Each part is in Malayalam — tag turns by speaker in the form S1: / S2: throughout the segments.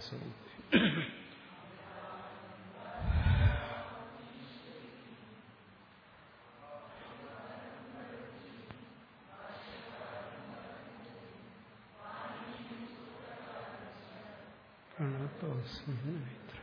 S1: ശരി പ്രണതോസ്മി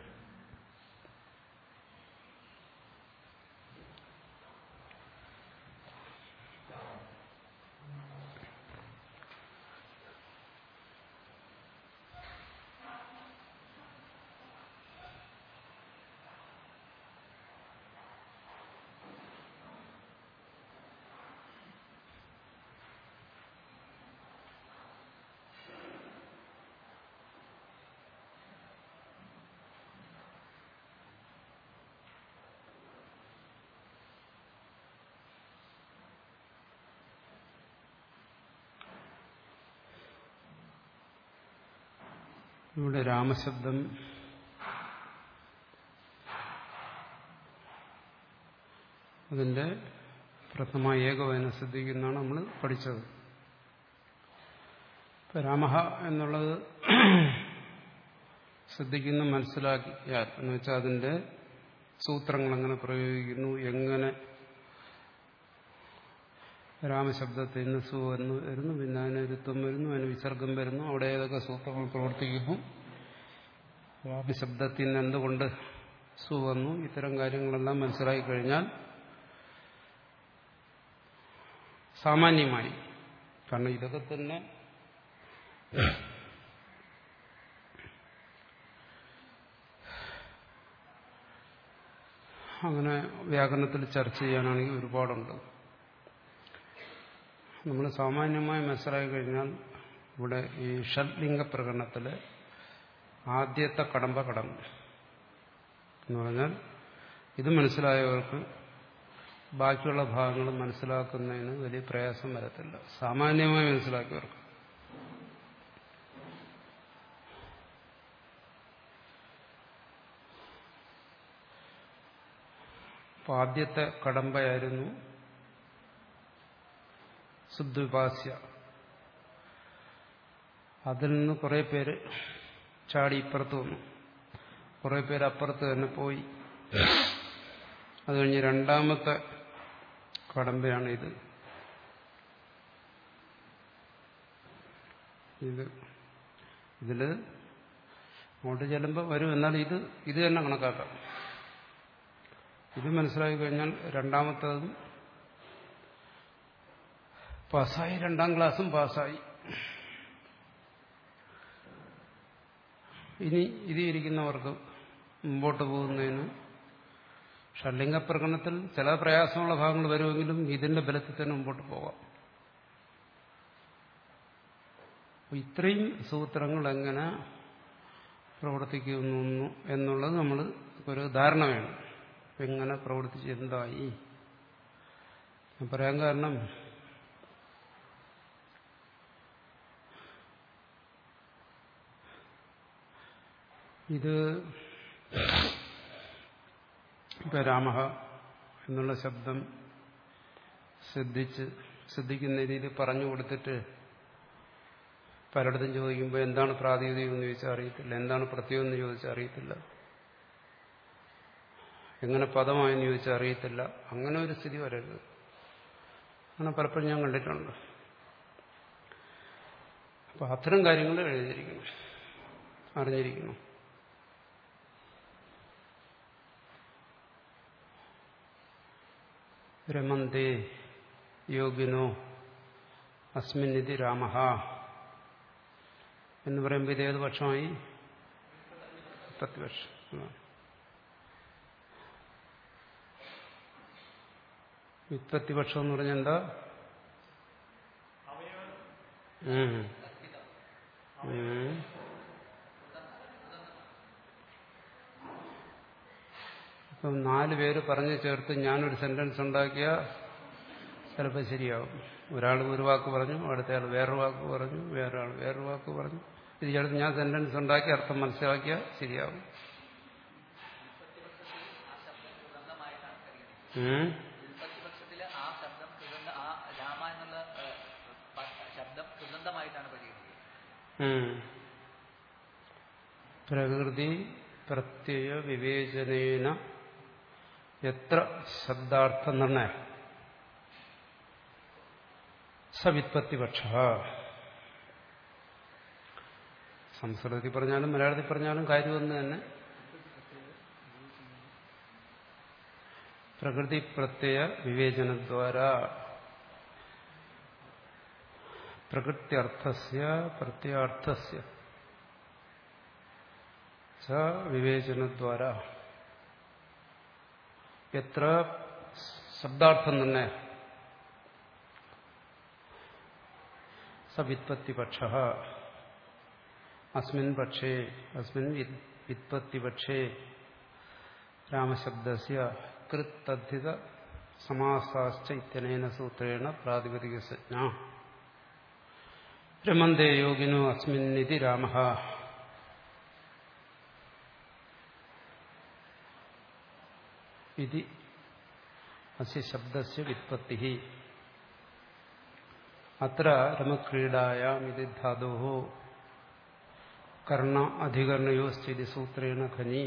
S1: ഇവിടെ രാമശബ്ദം അതിന്റെ പ്രഥമ ഏകവചന ശ്രദ്ധിക്കുന്നതാണ് നമ്മൾ പഠിച്ചത് ഇപ്പൊ രാമഹ എന്നുള്ളത് ശ്രദ്ധിക്കുന്ന മനസ്സിലാക്കിയാൽ എന്ന് വെച്ചാൽ അതിന്റെ സൂത്രങ്ങൾ എങ്ങനെ പ്രയോഗിക്കുന്നു എങ്ങനെ രാമശബ്ദത്തിൽ നിന്ന് സു എന്ന് വരുന്നു പിന്നെ അതിന് രുത്വം വരുന്നു അതിന് വിസർഗം വരുന്നു അവിടെ ഏതൊക്കെ സൂത്രങ്ങൾ പ്രവർത്തിക്കുന്നു രാമശബ്ദത്തിൽ നിന്ന് എന്തുകൊണ്ട് സു വന്നു ഇത്തരം കാര്യങ്ങളെല്ലാം മനസ്സിലാക്കി കഴിഞ്ഞാൽ സാമാന്യമായി കാരണം ഇതൊക്കെ തന്നെ അങ്ങനെ വ്യാകരണത്തിൽ ചർച്ച ചെയ്യാനാണെങ്കിൽ ഒരുപാടുണ്ട് നമ്മൾ സാമാന്യമായി മനസ്സിലാക്കി കഴിഞ്ഞാൽ ഇവിടെ ഈ ഷഡ്ലിംഗ പ്രകടനത്തില് ആദ്യത്തെ കടമ്പ കടന്നു എന്ന് പറഞ്ഞാൽ ഇത് മനസ്സിലായവർക്ക് ബാക്കിയുള്ള ഭാഗങ്ങൾ മനസ്സിലാക്കുന്നതിന് വലിയ പ്രയാസം വരത്തില്ല സാമാന്യമായി മനസ്സിലാക്കിയവർക്ക് അപ്പോൾ ആദ്യത്തെ കടമ്പയായിരുന്നു സുദ്വിപാസ്യ അതിൽ നിന്ന് കുറെ പേര് ചാടി ഇപ്പുറത്ത് വന്നു കുറെ പേര് അപ്പുറത്ത് തന്നെ പോയി അത് കഴിഞ്ഞ് രണ്ടാമത്തെ കടമ്പയാണ് ഇത് ഇത് ഇതില് അങ്ങോട്ട് ചെല്ലുമ്പോൾ വരും എന്നാൽ ഇത് ഇത് തന്നെ കണക്കാക്കാം ഇത് മനസ്സിലാക്കി കഴിഞ്ഞാൽ രണ്ടാമത്തതും പാസ്സായി രണ്ടാം ക്ലാസ്സും പാസ്സായി ഇനി ഇത് ഇരിക്കുന്നവർക്ക് മുമ്പോട്ട് പോകുന്നതിന് ഷഡ്ലിംഗ പ്രകടനത്തിൽ ചില പ്രയാസമുള്ള ഭാഗങ്ങൾ വരുമെങ്കിലും ഇതിന്റെ ബലത്തിൽ തന്നെ മുമ്പോട്ട് പോകാം ഇത്രയും സൂത്രങ്ങൾ എങ്ങനെ പ്രവർത്തിക്കുന്നു എന്നുള്ളത് നമ്മൾ ഒരു ധാരണ വേണം എങ്ങനെ പ്രവർത്തിച്ച് എന്തായി പറയാൻ കാരണം ഇത് ഇപ്പൊ രാമഹ എന്നുള്ള ശബ്ദം ശ്രദ്ധിച്ച് ശ്രദ്ധിക്കുന്ന രീതിയിൽ പറഞ്ഞു കൊടുത്തിട്ട് പലയിടത്തും ചോദിക്കുമ്പോൾ എന്താണ് പ്രാതിനിധ്യം എന്ന് ചോദിച്ചാൽ അറിയത്തില്ല എന്താണ് പ്രത്യേകം എന്ന് ചോദിച്ചാൽ അറിയത്തില്ല എങ്ങനെ പദമായെന്ന് ചോദിച്ചാൽ അറിയത്തില്ല അങ്ങനെ ഒരു സ്ഥിതി വരരുത് അങ്ങനെ പലപ്പോഴും ഞാൻ കണ്ടിട്ടുണ്ട് അപ്പൊ അത്തരം കാര്യങ്ങൾ എഴുതിയിരിക്കണം അറിഞ്ഞിരിക്കണം രമന്തേ യോഗിനോ അസ്മിന്നിധി രാമ എന്ന് പറയുമ്പോൾ ഇത് ഏത് പക്ഷമായി പ്രതിപക്ഷം വിത്പത്തിപക്ഷം എന്ന് പറഞ്ഞാൽ എന്താ ഉം. ഉം. ഇപ്പം നാല് പേര് പറഞ്ഞു ചേർത്ത് ഞാനൊരു സെന്റൻസ് ഉണ്ടാക്കിയ ചിലപ്പോൾ ശരിയാവും ഒരാൾ ഒരു വാക്ക് പറഞ്ഞു അടുത്തയാൾ വേറൊരു വാക്ക് പറഞ്ഞു വേറൊരാൾ വേറൊരു വാക്ക് പറഞ്ഞു ഇത് ചേർത്ത് ഞാൻ സെന്റൻസ് ഉണ്ടാക്കി അർത്ഥം മനസ്സിലാക്കിയാൽ ശരിയാവും ഉം.
S2: പ്രതിപക്ഷത്തില് ആ ശബ്ദം സുഗന്ധ ആ രാമ എന്നുള്ള ഏഹ്, പ- ശബ്ദം സുഗന്ധമായിട്ടാണ് പരിഗണിക്കുന്നത്
S1: ഉം. പ്രകൃതി പ്രത്യയ വിവേചനേന എത്ര ശബ്ദാർത്ഥ നിർണയ സവിത്പത്തിപക്ഷ സംസ്കൃതത്തിൽ പറഞ്ഞാലും മലയാളത്തിൽ പറഞ്ഞാലും കാര്യമൊന്നു തന്നെ പ്രകൃതി പ്രത്യയ വിവേചനദ്വാര പ്രകൃത്യർത്ഥസ്യ പ്രത്യാർത്ഥസ്യ ച വിവേചനദ്വാര എത്ര ശബ്ദാർത്ഥം തന്നെ സവിത്പത്തിപക്ഷ അസ്മിൻ പക്ഷേ അസ്മിൻ വിത്പത്തിപക്ഷേ രാമശബ്ദസ്യ കൃത്തദ്ധിത സമാസാശ്ച ഇത്യനേന സൂത്രേണ പ്രാതിപതിക സജ്ഞ രമന്തേ യോഗിനോ അസ്മിന്നിതി രാമ ഇതി അസ്യ ശബ്ദസ്യ വിത്പത്തി അത്ര രമക്രീഡായാം ഇത് ധാതോ കർണ അധികരണയോസ്ഥിതി സൂത്രേണ ഖനി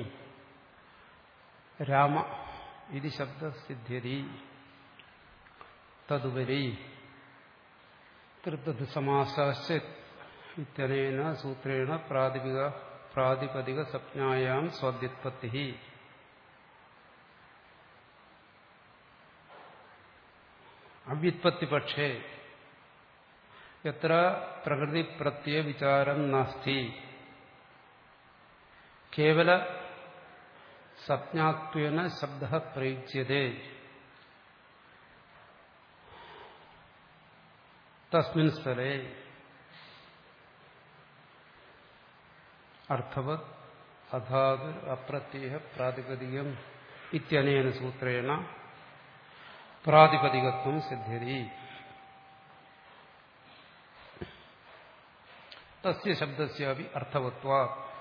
S1: രാമ ഇത് ശബ്ദസിദ്ധ്യതി തതുപരി കൃത്തത് സമാസാശ്ച ഇത്യനേന സൂത്രേണ പ്രാതിപിക പ്രാതിപതിക സംജ്ഞായാം സ്വാദ്യുത്പത്തി അവ്യുത്പത്തിപക്ഷേ എത്ര പ്രകൃതി പ്രത്യ വിചാരം നാസ്തി കേവല സപ്ഞാത്വേന ശബ്ദ പ്രയുജ്യതേ തസ്മിൻ സ്ഥലേ അർത്ഥവത് അഥാത് അപ്രത്യയ പ്രാതിപതികം ഇത്യനേന സൂത്രേണ പ്രാതിപതികത്വം സിദ്ധ്യതി തസ്യ ശബ്ദസ്യാപി അർത്ഥവത്വാ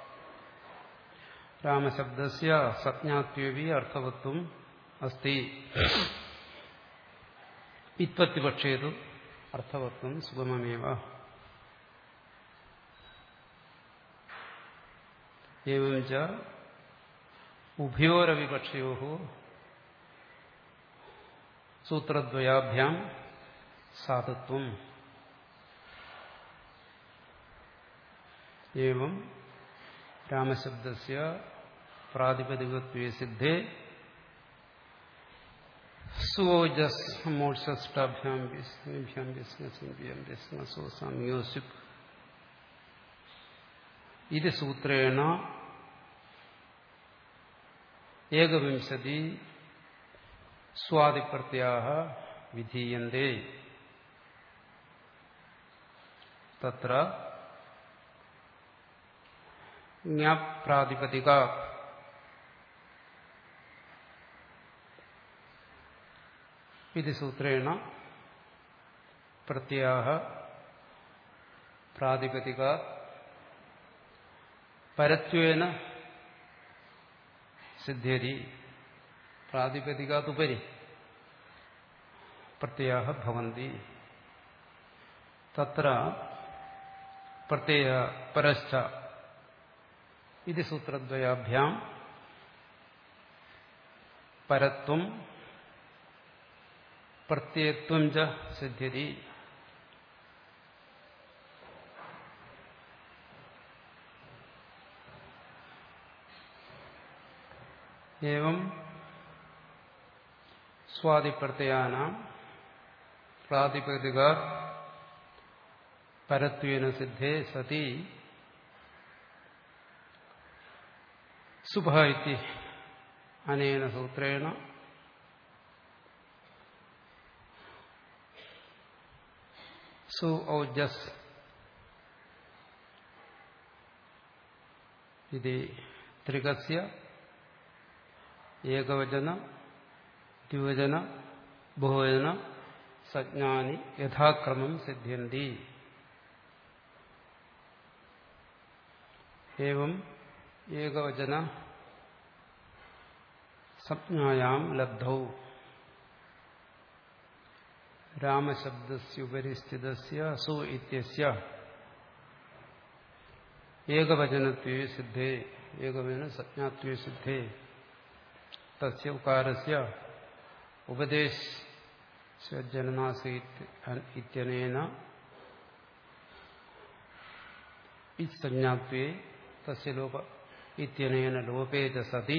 S1: രാമശബ്ദസ്യ സജ്ഞാത്വി അർത്ഥവത്വം അസ്തി വിത്പത്തിപക്ഷേതു അർത്ഥവത്വം സുഗമമേവ एवं च उभयोरविपक्षयोः सूत्रद्वयाभ्यां साधुत्वम् एवं रामशब्दस्य प्रातिपदिकत्वे सिद्धे सुओजस् मोक्षष्टाभ्यां विस्मभ्यां विस्मसिभ्यां विस्मसो संयोसिप् ഇത് സൂത്രേണ ഏകവിംശതി സ്വാതിപ്രത്യാ വിധീയന്തേ തത്ര ജ്ഞാപ്രാതിപതിക ഇത് സൂത്രേണ പ്രത്യാ പ്രാതിപതിക പരത്വേന സിദ്ധ്യതി പ്രാതിപതികാതുപരി പ്രത്യയ ഭവന്തി തത്ര പ്രത്യയ പരശ്ച ഇത് സൂത്രദ്വയാഭ്യാം പരത്വം പ്രത്യയത്വം ച സിദ്ധ്യതി एवं स्वादिप्रत्ययानां प्रातिपदिक परत्वेन सिद्धे सति सुभः इति अनेन सूत्रेण सु औजस् इति त्रिकस्य ഏകവചന ദ്വിവചന ബഹുവചന സജ്ഞാനി യഥാക്രമം സിദ്ധ്യന്തി ഏവം ഏകവചന സംജ്ഞായാം ലബ്ധൗ രാമശബ്ദസ്യുപരി സ്ഥിതസ്യ സു ഇത്യസ്യ ഏകവചനത്വേ സിദ്ധേ ഏകവേന സജ്ഞാത്വേ സിദ്ധേ തസ്യ ഉകാരസ്യ ഉപദേശ ജനനാസ ഇത്യനേന ഇജ്ഞാത്വേ തസ്യ ലോപ ഇത്യനേന ലോപേ ച സതി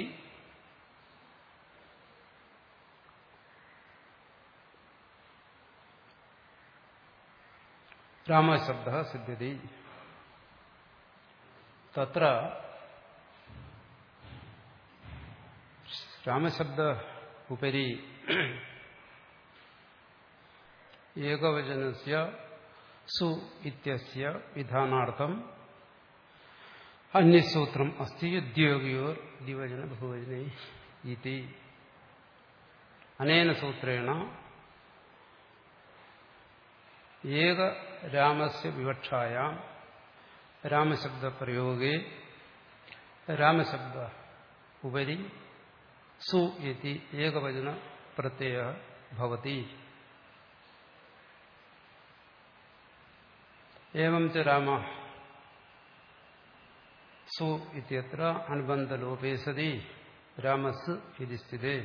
S1: രാമശബ്ദ സിദ്ധ്യതി തത്ര രാമശബ്ദ ഉപരി ഏകവചനസ്യ സു ഇത്യസ്യ വിധാനാർത്ഥം അന്യസൂത്രം അസ്തി ഉദ്യോഗിയോർ ദ്വിവചന ബഹുവചനേ ഇതി അനേന സൂത്രേണ ഏക രാമസ്യ വിവക്ഷായ രാമശബ്ദപ്രയോഗേ രാമശബ്ദ ഉപരി സു ഇതി ഏകവചന പ്രത്യയ ഭവതി एवं च राम सु इत्यत्र अनुबन्धलोपे सति रामस् इति स्थिते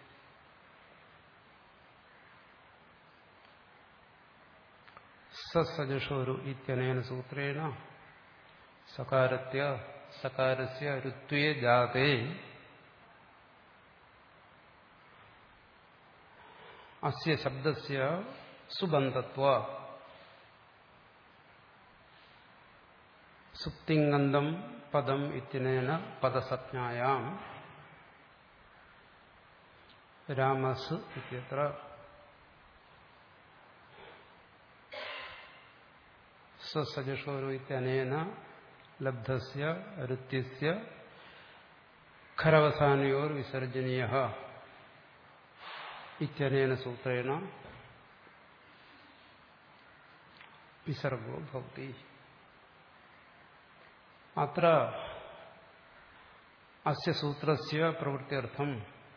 S1: ससजुषोरु इत्यनेन सूत्रेण सकारत्य सकारस्य ऋत्वे जाते अस्य शब्दस्य सुबन्धत्वा സുപ്തിങ്ങന്തം പദം ഇത്യനേന പദസജ്ഞായാം രാമസ് ഇത്യത്ര സ്വസജഷോരു ഇത്യനേന ലബ്ധസ്യ ഋത്യസ്യ ഖരവസാനയോർ വിസർജനീയ ഇത്യനേന സൂത്രേണ വിസർഗോ ഭവതി അത്ര അസ്യ സൂത്രസ്യ പ്രവൃത്തിയർത്ഥം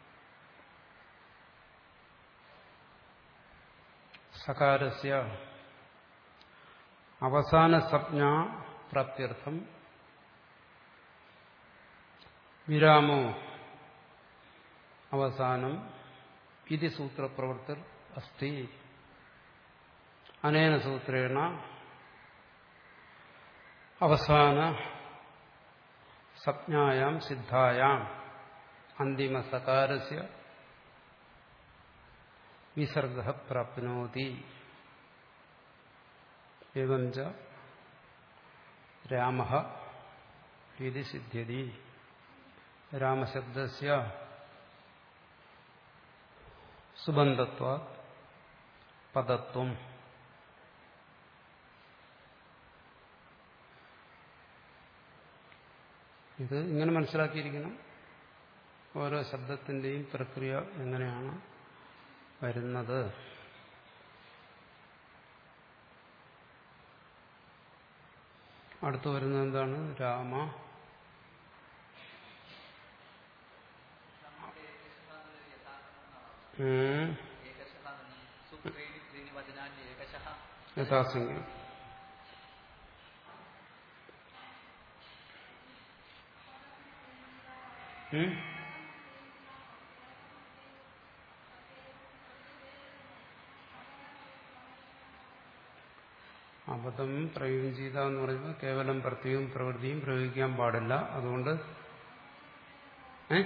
S1: സകാരസ്യ അവസാന സംജ്ഞ പ്രാപ്തിയർത്ഥം വിരാമോ അവസാനം ഇത് സൂത്രപ്രവൃത്തി അസ്തി അനേന സൂത്രേണ അവസാന സംജ്ഞായാം സിദ്ധായാം അന്തിമസകാരസ്യ വിസർഗ പ്രാപ്നോതി എവം ച രാമ ഇത് സിദ്ധ്യതി രാമശബ്ദസ്യ സുബന്ധത്വ പദത്വം ഇത് ഇങ്ങനെ മനസ്സിലാക്കിയിരിക്കണം ഓരോ ശബ്ദത്തിന്റെയും പ്രക്രിയ എങ്ങനെയാണ് വരുന്നത് അടുത്ത് വരുന്നത് എന്താണ് രാമ ഉം,
S2: സൂത്രേണി ത്രീണി വചനാനി ഏകശഃ
S1: യഥാസംഖ്യം ഉം? അബദ്ധം പ്രയോഗം ചെയ്ത എന്ന് പറയുമ്പോൾ കേവലം പ്രത്യവും പ്രവൃത്തിയും പ്രയോഗിക്കാൻ പാടില്ല അതുകൊണ്ട് ഏ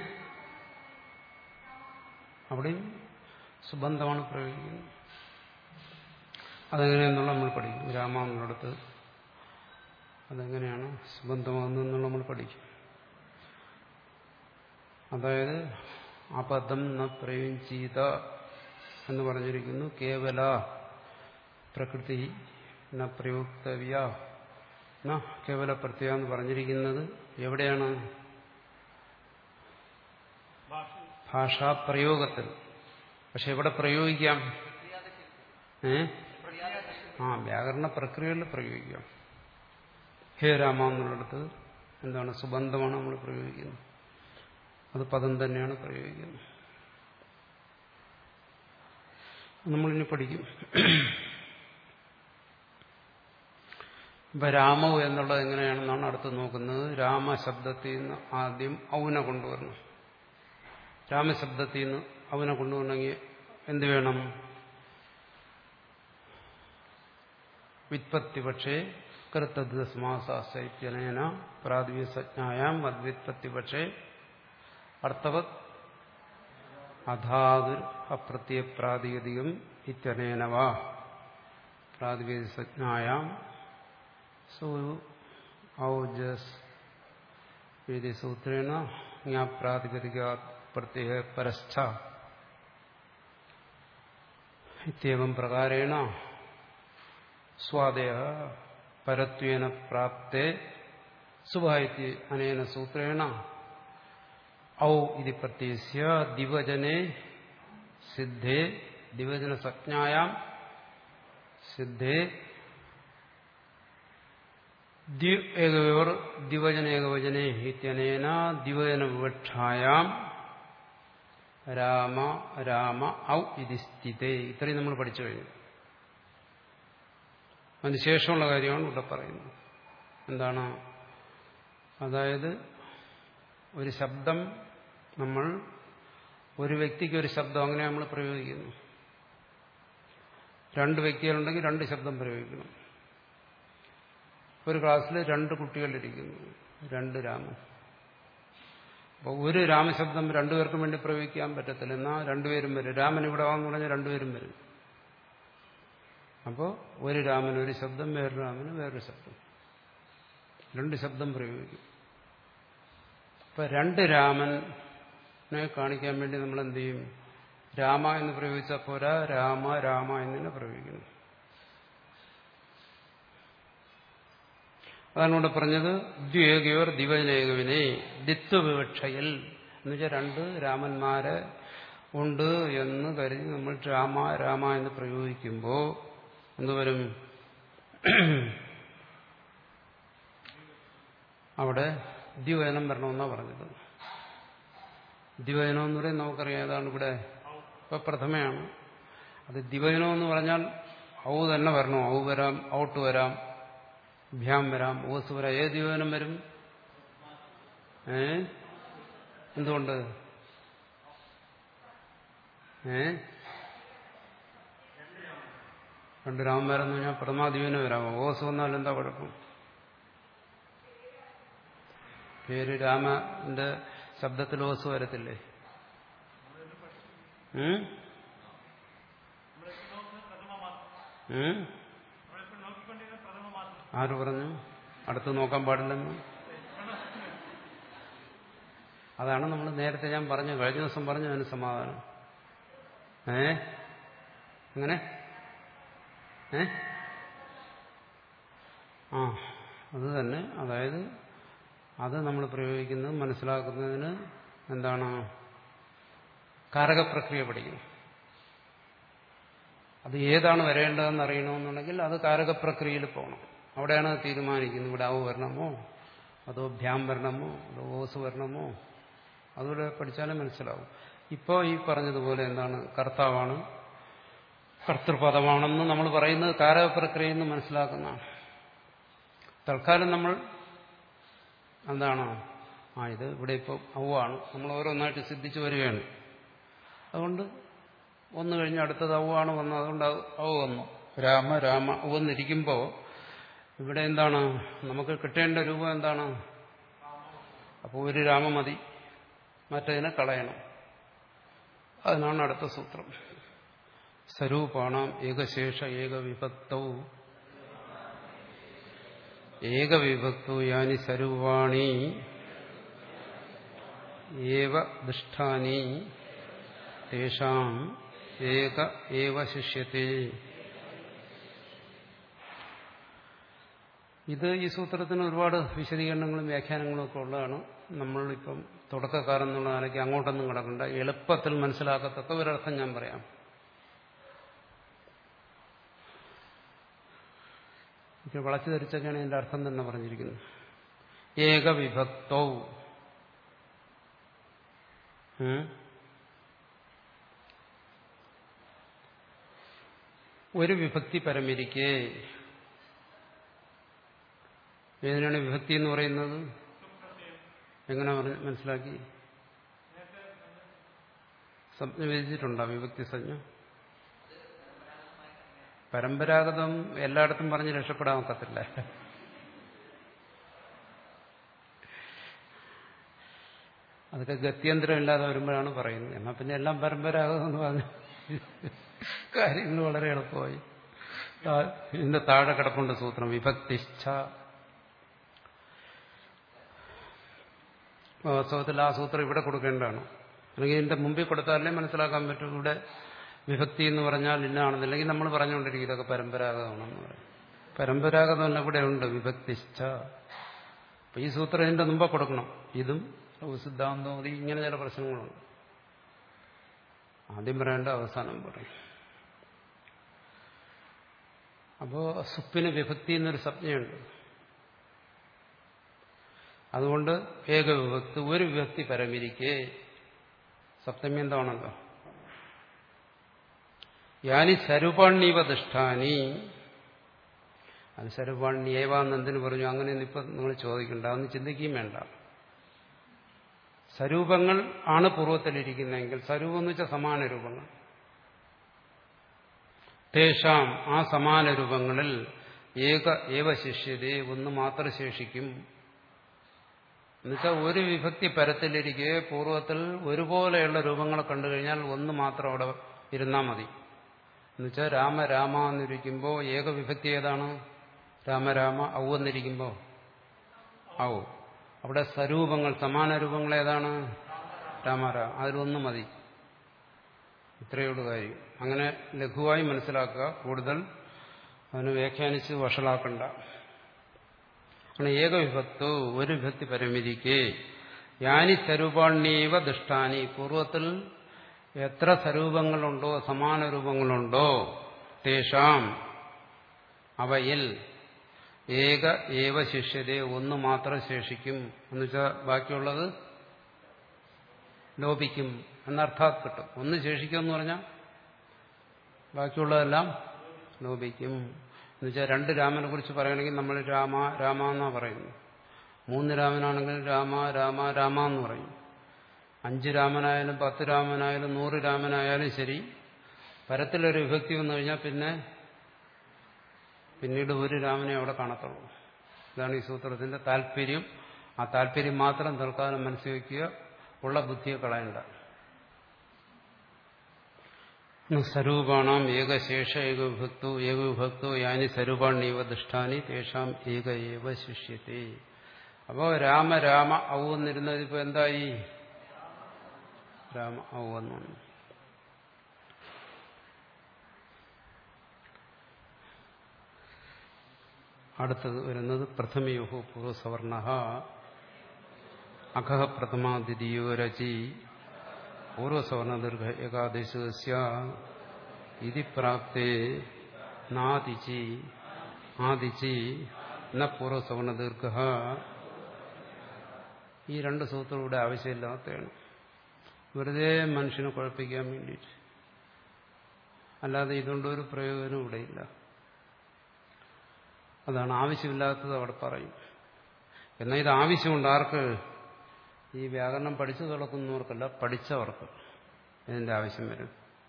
S1: അവിടെയും സുബന്ധമാണ് പ്രയോഗിക്കുന്നത് അതെങ്ങനെയെന്നുള്ള നമ്മൾ പഠിക്കും രാമാന്നുള്ളടത്ത് അതെങ്ങനെയാണ് സുബന്ധമാകുന്നതെന്നുള്ള നമ്മൾ പഠിക്കും അതായത് അബദ്ധം ന പ്രയുഞ്ചീത എന്ന് പറഞ്ഞിരിക്കുന്നു കേവല പ്രകൃതി ന പ്രയുക്തവ്യ ന കേവല പ്രത്യ എന്ന് പറഞ്ഞിരിക്കുന്നത് എവിടെയാണ് ഭാഷാപ്രയോഗത്തിൽ പക്ഷെ എവിടെ പ്രയോഗിക്കാം ഏ ആ വ്യാകരണ പ്രക്രിയകളിൽ പ്രയോഗിക്കാം ഹേ രാമ എന്നുള്ളിടത്ത് എന്താണ് സുബന്ധമാണ് നമ്മൾ പ്രയോഗിക്കുന്നത് അത് പദം തന്നെയാണ് പ്രയോഗിക്കുന്നത് നമ്മളിനി പഠിക്കും ഇപ്പൊ രാമവ് എന്നുള്ളത് എങ്ങനെയാണെന്നാണ് അടുത്ത് നോക്കുന്നത് രാമശബ്ദത്തിൽ നിന്ന് ആദ്യം ഔന കൊണ്ടുവരണം രാമശബ്ദത്തിൽ നിന്ന് ഔന കൊണ്ടുവരണമെങ്കിൽ എന്ത് വേണം വിത്പത്തി പക്ഷേ കൃത്തദ്സമാസാശ്ചൈത്യനേന പ്രാതിസജ്ഞായാം മദ്വിത്പത്തി പക്ഷേ അർത്ഥവത് അധാതുർ അപ്രത്യ പ്രാതിപതികം ഇത്യനേനവ പ്രാതിപതിസജ്ഞായാം സു ഔജസ് ഇതി സൂത്രേണ ജ്ഞാപ്രാതിപതിക പ്രത്യയ പരസ്ഥ ഇത്യവം പ്രകാരേണ സ്വാദയ പരത്വേന പ്രാപ്തേ സുഭായിത്തി അനേന സൂത്രേണ ഔ ഇതി പ്രത്യസ്യ ദിവജനെ സിദ്ധേ ദിവജന സജ്ഞായാം സിദ്ധേ ഏകവർ ദിവജന ഏകവചനെ ഇത്യനേന ദിവജന വിവക്ഷായാം രാമ രാമ ഔ ഇതി സ്ഥിതേ ഇത്രയും നമ്മൾ പഠിച്ചു കഴിഞ്ഞു അതിനുശേഷമുള്ള കാര്യമാണ് ഇവിടെ പറയുന്നത് എന്താണ് അതായത് ഒരു ശബ്ദം നമ്മൾ ഒരു വ്യക്തിക്ക് ഒരു ശബ്ദം അങ്ങനെ നമ്മൾ പ്രയോഗിക്കുന്നു രണ്ട് വ്യക്തികളുണ്ടെങ്കിൽ രണ്ട് ശബ്ദം പ്രയോഗിക്കണം ഒരു ക്ലാസ്സിൽ രണ്ട് കുട്ടികളിരിക്കുന്നു രണ്ട് രാമൻ അപ്പോൾ ഒരു രാമശബ്ദം രണ്ടുപേർക്കും വേണ്ടി പ്രയോഗിക്കാൻ പറ്റത്തില്ല എന്നാൽ രണ്ടുപേരും വരും രാമൻ ഇവിടെ വാന്ന് പറഞ്ഞാൽ രണ്ടുപേരും വരും അപ്പോൾ ഒരു രാമന് ഒരു ശബ്ദം വേറൊരു രാമന് വേറൊരു ശബ്ദം രണ്ട് ശബ്ദം പ്രയോഗിക്കും ഇപ്പൊ രണ്ട് രാമനെ കാണിക്കാൻ വേണ്ടി നമ്മൾ എന്ത് ചെയ്യും രാമ എന്ന് പ്രയോഗിച്ച പോരാ രാമ രാമ എന്നിനെ പ്രയോഗിക്കുന്നു അതാണ് ഇവിടെ പറഞ്ഞത് ദ്വേഗയോർ ദിവനേകവിനെ ദിത്വ വിവക്ഷയിൽ എന്നുവെച്ചാൽ രണ്ട് രാമന്മാരെ ഉണ്ട് എന്ന് കരുതി നമ്മൾ രാമ രാമ എന്ന് പ്രയോഗിക്കുമ്പോൾ എന്തുവരും അവിടെ ദ്വിവചനം വരണമെന്നാണ് പറഞ്ഞത് ദ്വിവചനം എന്ന് പറയുന്നത് നമുക്കറിയാം ഏതാണ് ഇവിടെ ഇപ്പൊ പ്രഥമയാണ് അത് ദ്വിവചനം എന്ന് പറഞ്ഞാൽ ഔ തന്നെ വരണം ഔ വരാം ഔട്ട് വരാം ഭ്യാം വരാം ഓസ് വരാം ഏത് ദ്വിവചനം വരും ഏ എന്തുകൊണ്ട് ഏ രണ്ട് രാമൻ വരെന്ന് പറഞ്ഞാൽ പ്രഥമാദ്വീപനം വരാമോ ഓസ് വന്നാൽ എന്താ കുഴപ്പം പേര് രാമന്റെ ശബ്ദത്തിൽ ഓസ് വരത്തില്ലേ ഉം? ഉം? ആര് പറഞ്ഞു അടുത്ത് നോക്കാൻ പാടില്ലെന്ന് അതാണ് നമ്മൾ നേരത്തെ ഞാൻ പറഞ്ഞു കഴിഞ്ഞ ദിവസം പറഞ്ഞു അതിന് സമാധാനം ഏ അങ്ങനെ ഏ ആ അത് തന്നെ അതായത് അത് നമ്മൾ പ്രയോഗിക്കുന്നത് മനസ്സിലാക്കുന്നതിന് എന്താണ് കാരകപ്രക്രിയ പഠിക്കും അത് ഏതാണ് വരേണ്ടതെന്ന് അറിയണമെന്നുണ്ടെങ്കിൽ അത് കാരകപ്രക്രിയയിൽ പോകണം അവിടെയാണ് അത് തീരുമാനിക്കുന്നത് ഇവിടെ ആവ് വരണമോ അതോ ഭ്യാം വരണമോ അതോ ഓസ് വരണമോ അതുകൂടെ പഠിച്ചാലേ മനസ്സിലാവും ഇപ്പോൾ ഈ പറഞ്ഞതുപോലെ എന്താണ് കർത്താവാണ് കർത്തൃപദമാണെന്ന് നമ്മൾ പറയുന്നത് കാരകപ്രക്രിയയിൽ നിന്ന് മനസ്സിലാക്കുന്നതാണ് തൽക്കാലം നമ്മൾ എന്താണ് ആ ഇത് ഇവിടെ ഇപ്പോൾ ഔവാണ് നമ്മൾ ഓരോന്നായിട്ട് സിദ്ധിച്ചു വരികയാണ് അതുകൊണ്ട് ഒന്ന് കഴിഞ്ഞ് അടുത്തത് ഔവാണ് വന്നത് അതുകൊണ്ട് ഔ വന്നു രാമ രാമ ഔവെന്നിരിക്കുമ്പോൾ ഇവിടെ എന്താണ് നമുക്ക് കിട്ടേണ്ട രൂപം എന്താണ് അപ്പോൾ ഒരു രാമ മതി മറ്റതിനെ കളയണം അതിനാണ് അടുത്ത സൂത്രം സ്വരൂപാണാം ഏകശേഷ ഏകവിഭക്തവും ഏകവിഭക്തോ യാനി സ്വരൂപാണി ഏവ ദുഷ്ടാനി തേഷാം ഏക ഏവ ശിഷ്യത്തെ ഇത് ഈ സൂത്രത്തിന് ഒരുപാട് വിശദീകരണങ്ങളും വ്യാഖ്യാനങ്ങളും ഒക്കെ ഉള്ളതാണ് നമ്മളിപ്പം തുടക്കക്കാരൻ എന്നുള്ള നിലയ്ക്ക് അങ്ങോട്ടൊന്നും കിടക്കണ്ട എളുപ്പത്തിൽ മനസ്സിലാക്കത്തക്ക ഒരർത്ഥം ഞാൻ പറയാം ഇത് വളച്ചു ധരിച്ചൊക്കെയാണ് ഇതിന്റെ അർത്ഥം തന്നെ പറഞ്ഞിരിക്കുന്നത് ഏകവിഭക്തൗ ഒരു വിഭക്തി പരമിരിക്കെ ഏതിനാണ് വിഭക്തി എന്ന് പറയുന്നത് എങ്ങനെ പറഞ്ഞ് മനസ്സിലാക്കി സംജ്ഞ വിധിച്ചിട്ടുണ്ടോ വിഭക്തി സംജ്ഞ പരമ്പരാഗതം എല്ലായിടത്തും പറഞ്ഞ് രക്ഷപ്പെടാൻ ഒക്കത്തില്ല അതൊക്കെ ഗത്യന്തരമില്ലാതെ വരുമ്പോഴാണ് പറയുന്നത് എന്നാൽ പിന്നെ എല്ലാം പരമ്പരാഗതം എന്ന് പറഞ്ഞു കാര്യങ്ങൾ വളരെ എളുപ്പമായി താ- ഇതിന്റെ താഴെ കിടപ്പുണ്ട് സൂത്രം വിഭക്തിഷ്ഠ വാസ്തവത്തിൽ ആ സൂത്രം ഇവിടെ കൊടുക്കേണ്ടതാണ് അല്ലെങ്കിൽ ഇതിന്റെ മുമ്പിൽ കൊടുത്താലേ മനസ്സിലാക്കാൻ പറ്റും ഇവിടെ വിഭക്തി എന്ന് പറഞ്ഞാൽ ഇന്നാണെന്ന് അല്ലെങ്കിൽ നമ്മൾ പറഞ്ഞുകൊണ്ടിരിക്കും ഇതൊക്കെ പരമ്പരാഗതമാണെന്ന് പറയും പരമ്പരാഗതമല്ല ഇവിടെ ഉണ്ട് വിഭക്തിഷ്ഠ അപ്പൊ ഈ സൂത്രം ഇതിന്റെ മുമ്പ് കൊടുക്കണം ഇതും സിദ്ധാന്തം ഇങ്ങനെ ചില പ്രശ്നങ്ങളുണ്ട് ആദ്യം പറയേണ്ട അവസാനം പറയും അപ്പോ സുപ്പിന് വിഭക്തി എന്നൊരു സംജ്ഞയുണ്ട് അതുകൊണ്ട് ഏകവിഭക്തി ഒരു വിഭക്തി പരമിരിക്കെ സപ്തമി എന്താണല്ലോ യാനി സരുപാണ്യവ ദുഷ്ടാനി അത് സരുപാണ്യേവാന്ന് എന്തിനു പറഞ്ഞു അങ്ങനെയൊന്നും ഇപ്പം നിങ്ങൾ ചോദിക്കണ്ട അതൊന്നും ചിന്തിക്കുകയും വേണ്ട സ്വരൂപങ്ങൾ ആണ് പൂർവ്വത്തിലിരിക്കുന്നതെങ്കിൽ സ്വരൂപം എന്ന് വെച്ചാൽ സമാന രൂപങ്ങൾ തേഷാം ആ സമാന രൂപങ്ങളിൽ ഏക ഏവ ശിഷ്യതയെ ഒന്ന് മാത്രം ശേഷിക്കും എന്നുവെച്ചാൽ ഒരു വിഭക്തി പരത്തിലിരിക്കെ പൂർവ്വത്തിൽ ഒരുപോലെയുള്ള രൂപങ്ങളെ കണ്ടു കഴിഞ്ഞാൽ ഒന്ന് മാത്രം അവിടെ ഇരുന്നാൽ മതി എന്നുവെച്ചാൽ രാമ രാമ എന്നിരിക്കുമ്പോൾ ഏക വിഭക്തി ഏതാണ് രാമരാമ ഔ എന്നിരിക്കുമ്പോൾ ഔ അവിടെ സ്വരൂപങ്ങൾ സമാന രൂപങ്ങൾ ഏതാണ് രാമരാമ അതിലൊന്ന് മതി ഇത്രയുള്ള കാര്യം അങ്ങനെ ലഘുവായി മനസ്സിലാക്കുക കൂടുതൽ അതിന് വ്യാഖ്യാനിച്ച് വഷളാക്കണ്ട അങ്ങനെ ഏകവിഭക്തോ ഒരു വിഭക്തി പരമിരിക്കെ യാനി സ്വരൂപാണ്യവ ദുഷ്ടാനി പൂർവത്തിൽ എത്ര സ്വരൂപങ്ങളുണ്ടോ സമാന രൂപങ്ങളുണ്ടോ തേഷാം അവയിൽ ഏക ഏവ ശിഷ്യതയെ ഒന്ന് മാത്രം ശേഷിക്കും എന്നുവെച്ചാൽ ബാക്കിയുള്ളത് ലോപിക്കും എന്നർത്ഥാത് കിട്ടും ഒന്ന് ശേഷിക്കും എന്ന് പറഞ്ഞാൽ ബാക്കിയുള്ളതെല്ലാം ലോപിക്കും എന്നുവെച്ചാൽ രണ്ട് രാമനെ കുറിച്ച് പറയണമെങ്കിൽ നമ്മൾ രാമ രാമ എന്നാ പറയുന്നു മൂന്ന് രാമനാണെങ്കിൽ രാമ രാമ രാമ എന്ന് പറയും അഞ്ച് രാമനായാലും പത്ത് രാമനായാലും നൂറ് രാമനായാലും ശരി പരത്തിലൊരു വിഭക്തി വന്നു കഴിഞ്ഞാൽ പിന്നെ പിന്നീട് ഒരു രാമനെ അവിടെ കാണത്തുള്ളൂ ഇതാണ് ഈ സൂത്രത്തിന്റെ താല്പര്യം ആ താല്പര്യം മാത്രം തൽക്കാലം മനസ്സിൽ വയ്ക്കുക ഉള്ള ബുദ്ധിയെ കളയണ്ട സ്വരൂപാണാം ഏകശേഷ ഏകവിഭക്തോ ഏകവിഭക്തോ യാനി സ്വരൂപാണ്യവ ദുഷ്ടാനി തേഷാം ഏക ഏവ ശിഷ്യത്തെ അപ്പോ രാമ രാമ ഔ എന്നിരുന്നത് ഇപ്പൊ എന്തായി രാമ ഔ എന്ന് വന്നു അടുത്തത് വരുന്നത് പ്രഥമയോഹോ പൂർവസവർണ അഖ പ്രഥമ ദ്വിതീയോ രചി പൂർവസവർണ ദീർഘ ഏകാദശ ഇതി പ്രാപ്തേ നാദിച്ചി ആദിച്ചി ന പൂർവസവർണ ദീർഘ ഈ രണ്ട് സൂത്രം ഇവിടെ ആവശ്യമില്ലാത്തതാണ് വെറുതെ മനുഷ്യനെ കുഴപ്പിക്കാൻ വേണ്ടിയിട്ട് അല്ലാതെ ഇതുകൊണ്ടൊരു പ്രയോജനം ഇവിടെയില്ല അതാണ് ആവശ്യമില്ലാത്തത് അവിടെ പറയും എന്നാൽ ഇത് ആവശ്യമുണ്ട് ആർക്ക് ഈ വ്യാകരണം പഠിച്ചു തുറക്കുന്നവർക്കല്ല പഠിച്ചവർക്ക് ഇതിന്റെ ആവശ്യം വരും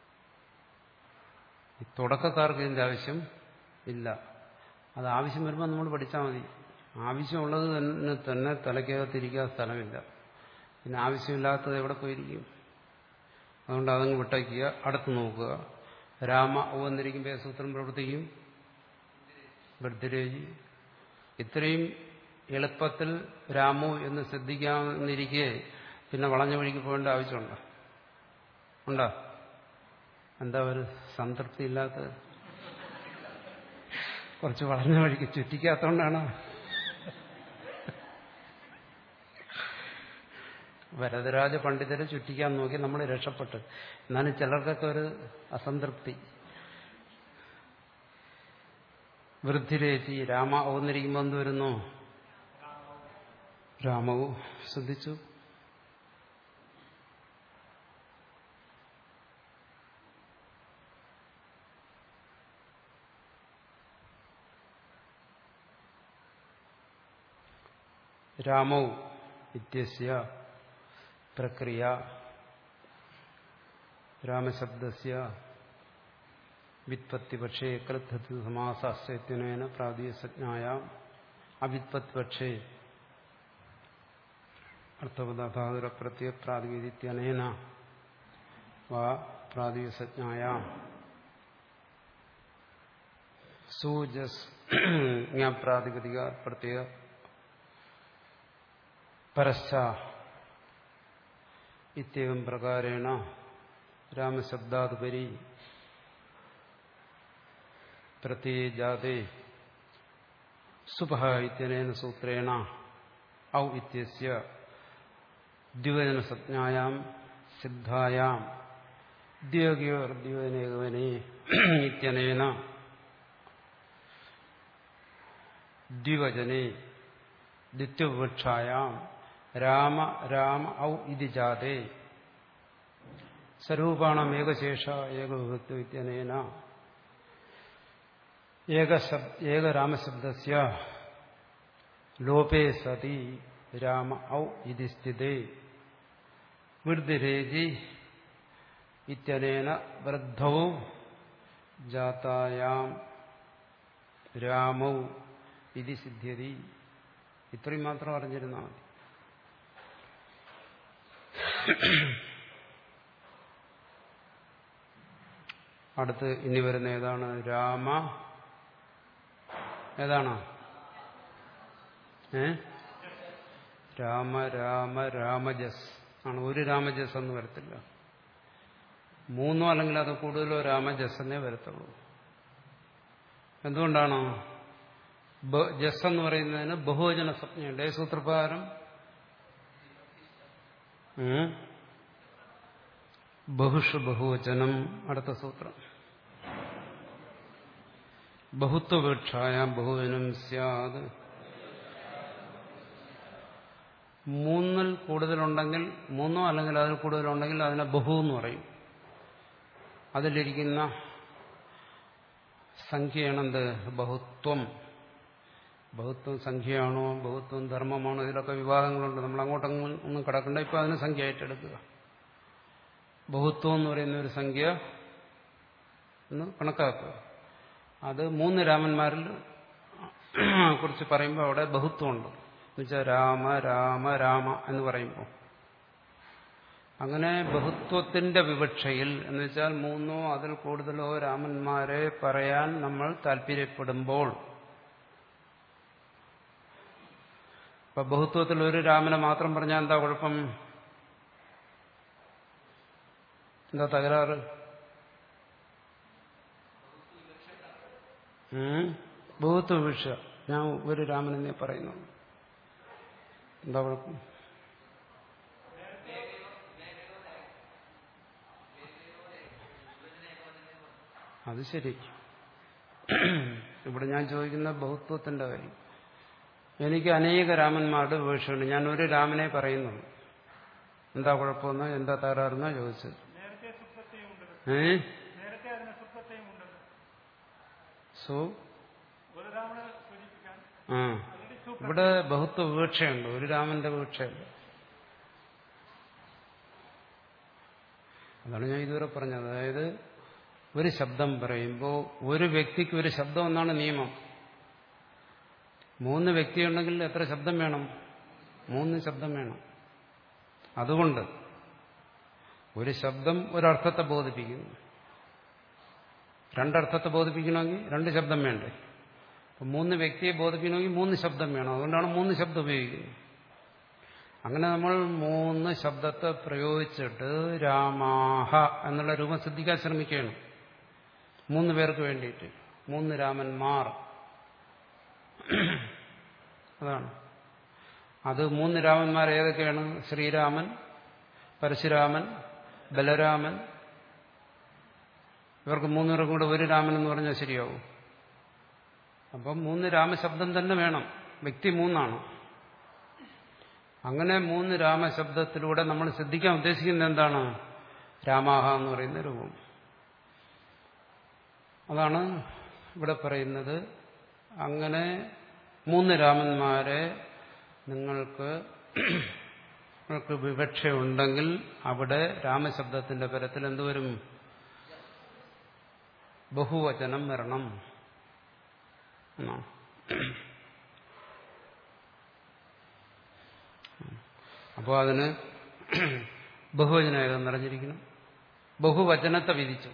S1: ഈ തുടക്കക്കാർക്ക് ഇതിന്റെ ആവശ്യം ഇല്ല അത് ആവശ്യം വരുമ്പോൾ നമ്മൾ പഠിച്ചാൽ മതി ആവശ്യമുള്ളത് തന്നെ തന്നെ തലയ്ക്കകത്തിരിക്കാൻ സ്ഥലമില്ല പിന്നെ ആവശ്യമില്ലാത്തത് എവിടെ പോയിരിക്കും അതുകൊണ്ട് അതങ്ങ് വിട്ടയ്ക്കുക അടുത്ത് നോക്കുക രാമ ഓ എന്നിരിക്കുമ്പോൾ സൂത്രം പ്രവർത്തിക്കും ബർദ്ധരേജി ഇത്രയും എളുപ്പത്തിൽ രാമു എന്ന് ശ്രദ്ധിക്കാമെന്നിരിക്കെ പിന്നെ വളഞ്ഞ വഴിക്ക് പോകേണ്ട ആവശ്യമുണ്ടോ ഉണ്ടോ എന്താ ഒരു സംതൃപ്തി ഇല്ലാത്തത് കുറച്ച് വളഞ്ഞ വഴിക്ക് ചുറ്റിക്കാത്തോണ്ടാണ് വരദരാജ പണ്ഡിതരെ ചുറ്റിക്കാൻ നോക്കി നമ്മൾ രക്ഷപ്പെട്ടു എന്നാലും ചിലർക്കൊക്കെ ഒരു അസംതൃപ്തി വൃദ്ധിരേച്ചി രാമ ഓന്നിരിക്കുമ്പോൾ എന്ത് വരുന്നു രാമവും ശ്രദ്ധിച്ചു രാമൗ ഇത്യസ്യ പ്രക്രിയ രാമശബ്ദസ്യ വിത്പത്തിപക്ഷേ കൃദ്ധത്തി സമാസാസ്യത്തിനേന പ്രാതീയസജ്ഞായാം അവിത്പത്തിപക്ഷേ അർത്ഥപദാധാതുരപ്രത്യ പ്രാതിവിദിത്യനേന വാ പ്രാതിസജ്ഞായാം സൂജസ് ജ്ഞാപ്രാതിപതിക പ്രത്യേക പരശ്ച ഇത്യവം പ്രകാരേണ രാമശബ്ദാതുപരി പ്രത്യജാതേ സുപഹ ഇത്യനേന സൂത്രേണ ഔ ഇത്യസ്യ ദ്വിവചനസജ്ഞായാം സിദ്ധായാം ദ്യോഗയോർദ്യോനേകവനെ ഇത്യനേന ദ്വിവചനെ ദ്വിത്വവൃക്ഷായാം രാമ രാമ ഔ ഇതി ജാതേ സ്വരൂപാണം ഏകശേഷ ഏകവിഭക്തി ഇത്യനേന ഏകരാമശബ്ദസ്യ ലോപേ സതി രാമ ഔ ഇതി സ്ഥിതേ വൃദ്ധിരേജി ഇത്യനേന വൃദ്ധൗ ജാതായാം രാമൗ ഇതി സിദ്ധ്യതി ഇത്രയും മാത്രം അറിഞ്ഞിരുന്നാൽ മതി അടുത്ത് ഇനി വരുന്ന ഏതാണ് രാമ ഏതാണ് ഏ രാമ രാമ രാമജസ് ആണ് ഒരു രാമജസ് എന്ന് വരത്തില്ല മൂന്നോ അല്ലെങ്കിൽ അത് കൂടുതലോ രാമജസ് എന്നേ വരത്തുള്ളൂ എന്തുകൊണ്ടാണ് ജസ് എന്ന് പറയുന്നതിന് ബഹുവചന സ്വപ്നയുണ്ട് ഏ സൂത്രപ്രകാരം ബഹുഷു ബഹുവചനം അടുത്ത സൂത്രം ബഹുത്വപേക്ഷായ ബഹുവചനം സ്യാത് മൂന്നിൽ കൂടുതലുണ്ടെങ്കിൽ മൂന്നോ അല്ലെങ്കിൽ അതിൽ കൂടുതലുണ്ടെങ്കിൽ അതിനെ ബഹു എന്ന് പറയും അതിലിരിക്കുന്ന സംഖ്യയാണെന്ത് ബഹുത്വം ബഹുത്വം സംഖ്യയാണോ ബഹുത്വം ധർമ്മമാണോ ഇതിലൊക്കെ വിവാദങ്ങളുണ്ട് നമ്മൾ അങ്ങോട്ടങ്ങ് ഒന്നും കിടക്കണ്ട ഇപ്പൊ അതിനെ സംഖ്യ ആയിട്ടെടുക്കുക ബഹുത്വം എന്ന് പറയുന്ന ഒരു സംഖ്യ എന്ന് കണക്കാക്കുക അത് മൂന്ന് രാമന്മാരിൽ കുറിച്ച് പറയുമ്പോൾ അവിടെ ബഹുത്വമുണ്ട് എന്നുവെച്ചാൽ രാമ രാമ രാമ എന്ന് പറയുമ്പോൾ അങ്ങനെ ബഹുത്വത്തിന്റെ വിവക്ഷയിൽ എന്ന് വെച്ചാൽ മൂന്നോ അതിൽ കൂടുതലോ രാമന്മാരെ പറയാൻ നമ്മൾ താല്പര്യപ്പെടുമ്പോൾ ഇപ്പൊ ബഹുത്വത്തിൽ ഒരു രാമനെ മാത്രം പറഞ്ഞാൽ എന്താ കുഴപ്പം എന്താ തകരാറ് ബഹുത്വ വിവക്ഷ ഞാൻ ഒരു രാമനെന്നേ പറയുന്നു എന്താ കുഴപ്പം അത് ശരി ഇവിടെ ഞാൻ ചോദിക്കുന്ന ബഹുത്വത്തിന്റെ കാര്യം എനിക്ക് അനേക രാമന്മാരുടെ വിവക്ഷയുണ്ട് ഞാൻ ഒരു രാമനെ പറയുന്നുള്ളൂ എന്താ കുഴപ്പമെന്നോ എന്താ തകരാറെന്നോ ചോദിച്ചത് ഏ സോ ആ ഇവിടെ ബഹുത്വ വിവക്ഷയുണ്ട് ഒരു രാമന്റെ വിവക്ഷയല്ല അതാണ് ഞാൻ ഇതുവരെ പറഞ്ഞത് അതായത് ഒരു ശബ്ദം പറയുമ്പോൾ ഒരു വ്യക്തിക്ക് ഒരു ശബ്ദം എന്നാണ് നിയമം മൂന്ന് വ്യക്തിയുണ്ടെങ്കിൽ എത്ര ശബ്ദം വേണം മൂന്ന് ശബ്ദം വേണം അതുകൊണ്ട് ഒരു ശബ്ദം ഒരർത്ഥത്തെ ബോധിപ്പിക്കുന്നു രണ്ടർത്ഥത്തെ ബോധിപ്പിക്കണമെങ്കിൽ രണ്ട് ശബ്ദം വേണ്ടേ അപ്പം മൂന്ന് വ്യക്തിയെ ബോധിപ്പിക്കണമെങ്കിൽ മൂന്ന് ശബ്ദം വേണം അതുകൊണ്ടാണ് മൂന്ന് ശബ്ദം ഉപയോഗിക്കുന്നത് അങ്ങനെ നമ്മൾ മൂന്ന് ശബ്ദത്തെ പ്രയോഗിച്ചിട്ട് രാമാഹ എന്നുള്ള രൂപം സിദ്ധിക്കാൻ ശ്രമിക്കുകയാണ് മൂന്ന് പേർക്ക് വേണ്ടിയിട്ട് മൂന്ന് രാമന്മാർ അതാണ് അത് മൂന്ന് രാമന്മാർ ഏതൊക്കെയാണ് ശ്രീരാമൻ പരശുരാമൻ ബലരാമൻ ഇവർക്ക് മൂന്നുപേർക്കും കൂടെ ഒരു രാമൻ എന്ന് പറഞ്ഞാൽ ശരിയാവും അപ്പം മൂന്ന് രാമശബ്ദം തന്നെ വേണം വ്യക്തി മൂന്നാണ് അങ്ങനെ മൂന്ന് രാമശബ്ദത്തിലൂടെ നമ്മൾ ശ്രദ്ധിക്കാൻ ഉദ്ദേശിക്കുന്നത് എന്താണ് രാമാഹ എന്ന് പറയുന്ന രൂപം അതാണ് ഇവിടെ പറയുന്നത് അങ്ങനെ മൂന്ന് രാമന്മാരെ നിങ്ങൾക്ക് നിങ്ങൾക്ക് വിവക്ഷയുണ്ടെങ്കിൽ അവിടെ രാമശബ്ദത്തിന്റെ പരത്തിൽ എന്തുവരും ബഹുവചനം വരണം എന്നാണ് അപ്പോൾ അതിന് ബഹുവചനം ഏതെന്ന് അറിഞ്ഞിരിക്കണം ബഹുവചനത്തെ വിധിച്ചു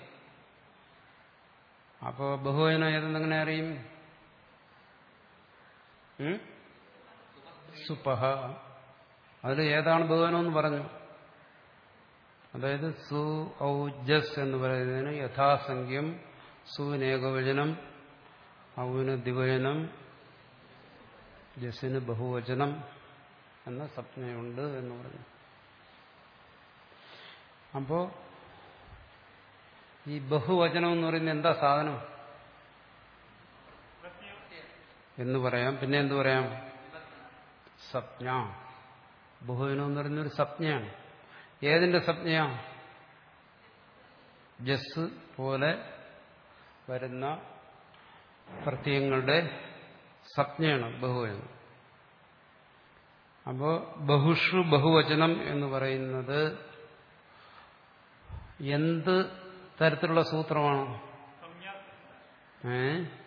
S1: അപ്പോൾ ബഹുവചനം ഏതെന്ന് എങ്ങനെ അറിയും ഉം? സുപഹ അതിൽ ഏതാണ് ബഹുവനം എന്ന് പറഞ്ഞു അതായത് സു ഔ ജസ് എന്ന് പറയുന്നതിന് യഥാസംഖ്യം സുവിന് ഏകവചനം ഔവിന് ദ്വിവചനം ജസിന് ബഹുവചനം എന്ന സ്വപ്നയുണ്ട് എന്ന് പറഞ്ഞു അപ്പോ ഈ ബഹുവചനം എന്ന് പറയുന്നത് എന്താ സാധനം എന്ന് പറയാം പിന്നെ എന്ത് പറയാം സ്വപ്ന ബഹുവചനം എന്ന് പറയുന്ന ഒരു സ്വപ്നയാണ് ഏതിന്റെ സ്വപ്നയാ ജസ് പോലെ വരുന്ന പ്രത്യയങ്ങളുടെ സ്വപ്നയാണ് ബഹുവചനം അപ്പോ ബഹുഷു ബഹുവചനം എന്ന് പറയുന്നത് എന്ത് തരത്തിലുള്ള സൂത്രമാണ് ഏ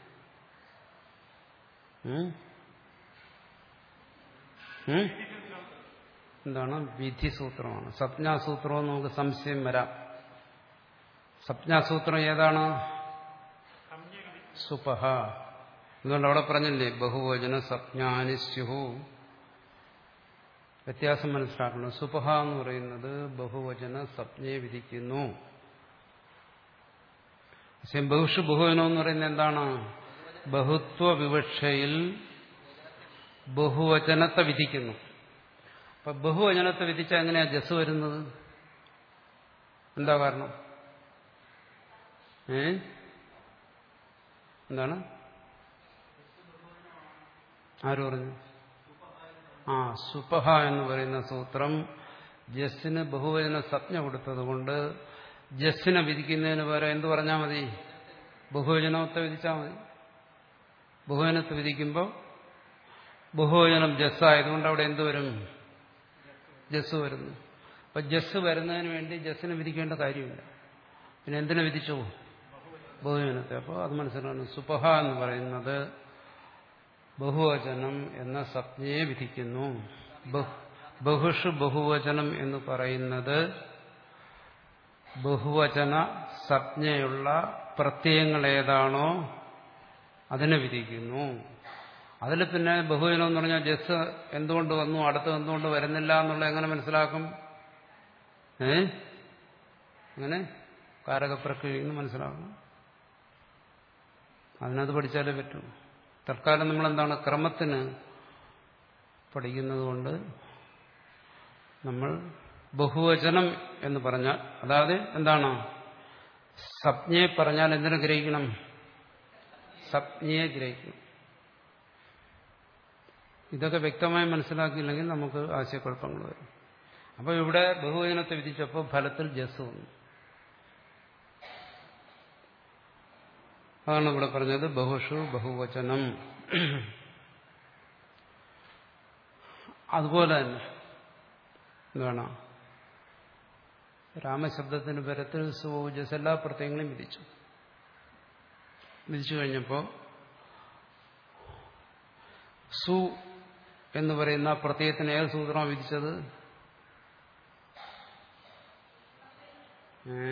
S1: ഉം? ഉം? എന്താണ് വിധിസൂത്രമാണ് സ്വപ്നാസൂത്രവും നമുക്ക് സംശയം വരാം സ്വപ്നാസൂത്രം ഏതാണ് സുപഹ അതുകൊണ്ട് അവിടെ പറഞ്ഞില്ലേ ബഹുവചന സ്വപ്നാനി സ്യുഹു വ്യത്യാസം മനസ്സിലാക്കണം സുപഹ എന്ന് പറയുന്നത് ബഹുവചന സ്വപ്നയെ വിധിക്കുന്നു പക്ഷെ ബഹുഷു ബഹുവചനം എന്ന് പറയുന്നത് എന്താണ് ബഹുത്വ വിവക്ഷയിൽ ബഹുവചനത്തെ വിധിക്കുന്നു അപ്പൊ ബഹുവചനത്തെ വിധിച്ചാൽ എങ്ങനെയാ ജസ് വരുന്നത് എന്താ കാരണം ഏ എന്താണ് ആര് പറഞ്ഞു ആ സുപഹ എന്ന് പറയുന്ന സൂത്രം ജസ്സിന് ബഹുവചന സജ്ഞ കൊടുത്തതുകൊണ്ട് ജസ്സിനെ വിധിക്കുന്നതിന് പകരം എന്ത് പറഞ്ഞാൽ മതി ബഹുവചനത്തെ വിധിച്ചാൽ മതി ബഹുവചനത്തെ വിധിക്കുമ്പോൾ ബഹുവചനം ജസ്സായതുകൊണ്ട് അവിടെ എന്ത് വരും ജസ് വരുന്നു അപ്പൊ ജസ് വരുന്നതിന് വേണ്ടി ജസ്സിനെ വിധിക്കേണ്ട കാര്യമില്ല പിന്നെ എന്തിനെ വിധിച്ചു ബഹുവചനത്തെ അപ്പോൾ അത് മനസ്സിലാണ് സുപഹ എന്ന് പറയുന്നത് ബഹുവചനം എന്ന സപ്ഞയെ വിധിക്കുന്നു ബഹുഷു ബഹുവചനം എന്ന് പറയുന്നത് ബഹുവചന സപ്ഞയുള്ള പ്രത്യയങ്ങൾ ഏതാണോ അതിനെ വിധിക്കുന്നു അതിൽ പിന്നെ ബഹുവചനം എന്ന് പറഞ്ഞാൽ ജസ് എന്തുകൊണ്ട് വന്നു അടുത്ത് എന്തുകൊണ്ട് വരുന്നില്ല എന്നുള്ള എങ്ങനെ മനസ്സിലാക്കും ഏ അങ്ങനെ കാരകപ്രക്രിയ മനസ്സിലാക്കണം അതിനത് പഠിച്ചാലേ പറ്റൂ തൽക്കാലം നമ്മളെന്താണ് ക്രമത്തിന് പഠിക്കുന്നത് കൊണ്ട് നമ്മൾ ബഹുവചനം എന്ന് പറഞ്ഞാൽ അതായത് എന്താണ് സപ്ഞയെ പറഞ്ഞാൽ എന്തിനു ഗ്രഹിക്കണം സപ്ഞയെ ഗ്രഹിക്കണം ഇതൊക്കെ വ്യക്തമായി മനസ്സിലാക്കിയില്ലെങ്കിൽ നമുക്ക് ആശയക്കുഴപ്പങ്ങൾ വരും അപ്പോൾ ഇവിടെ ബഹുവചനത്തെ വിധിച്ചപ്പോൾ ഫലത്തിൽ ജസ് വന്നു അതാണ് ഇവിടെ പറഞ്ഞത് ബഹുഷു ബഹുവചനം അതുപോലെ തന്നെ എന്താണ് രാമശബ്ദത്തിന് പരത്തിൽ സൂജസ് എല്ലാ പ്രത്യയങ്ങളും വിധിച്ചു വിധിച്ചു കഴിഞ്ഞപ്പോൾ സു എന്ന് പറയുന്ന പ്രത്യയത്തിന് ഏത് സൂത്രമാണ് വിധിച്ചത് ഏ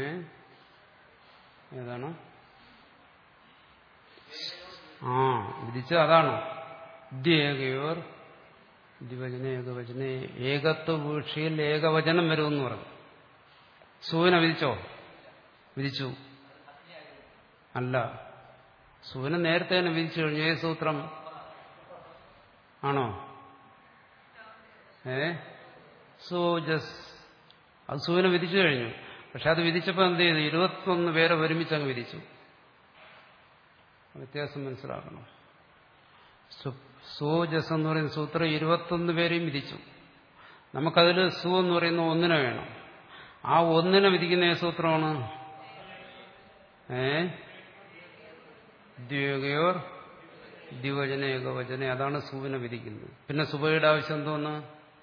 S1: ഏതാണ് ആ വിധിച്ചത് അതാണ് ദ്വേകയോർ ദ്വിവചന ഏകവചന ഏകത്വ വീഴ്ചയിൽ ഏകവചനം വരുമെന്ന് പറഞ്ഞു സൂവിനെ വിധിച്ചോ വിധിച്ചു അല്ല സൂവിനെ നേരത്തെ തന്നെ വിധിച്ചു കഴിഞ്ഞു ഏത് സൂത്രം ആണോ ഏ സൂജസ് അത് സൂവിനെ വിധിച്ചു കഴിഞ്ഞു പക്ഷെ അത് വിധിച്ചപ്പോൾ എന്ത് ചെയ്തു ഇരുപത്തൊന്ന് പേരെ ഒരുമിച്ച് അങ്ങ് വിധിച്ചു വ്യത്യാസം മനസ്സിലാക്കണം സൂജസ് എന്ന് പറയുന്ന സൂത്രം ഇരുപത്തൊന്ന് പേരെയും വിധിച്ചു നമുക്കതിൽ സു എന്ന് പറയുന്ന ഒന്നിനെ വേണം ആ ഒന്നിനെ വിധിക്കുന്ന ഏത് സൂത്രമാണ് ഏ ദ്യോഗയോർ ദ്വിവചന ഏകവചന അതാണ് സുവിനെ വിധിക്കുന്നത് പിന്നെ സുബയുടെ ആവശ്യം എന്തോന്ന്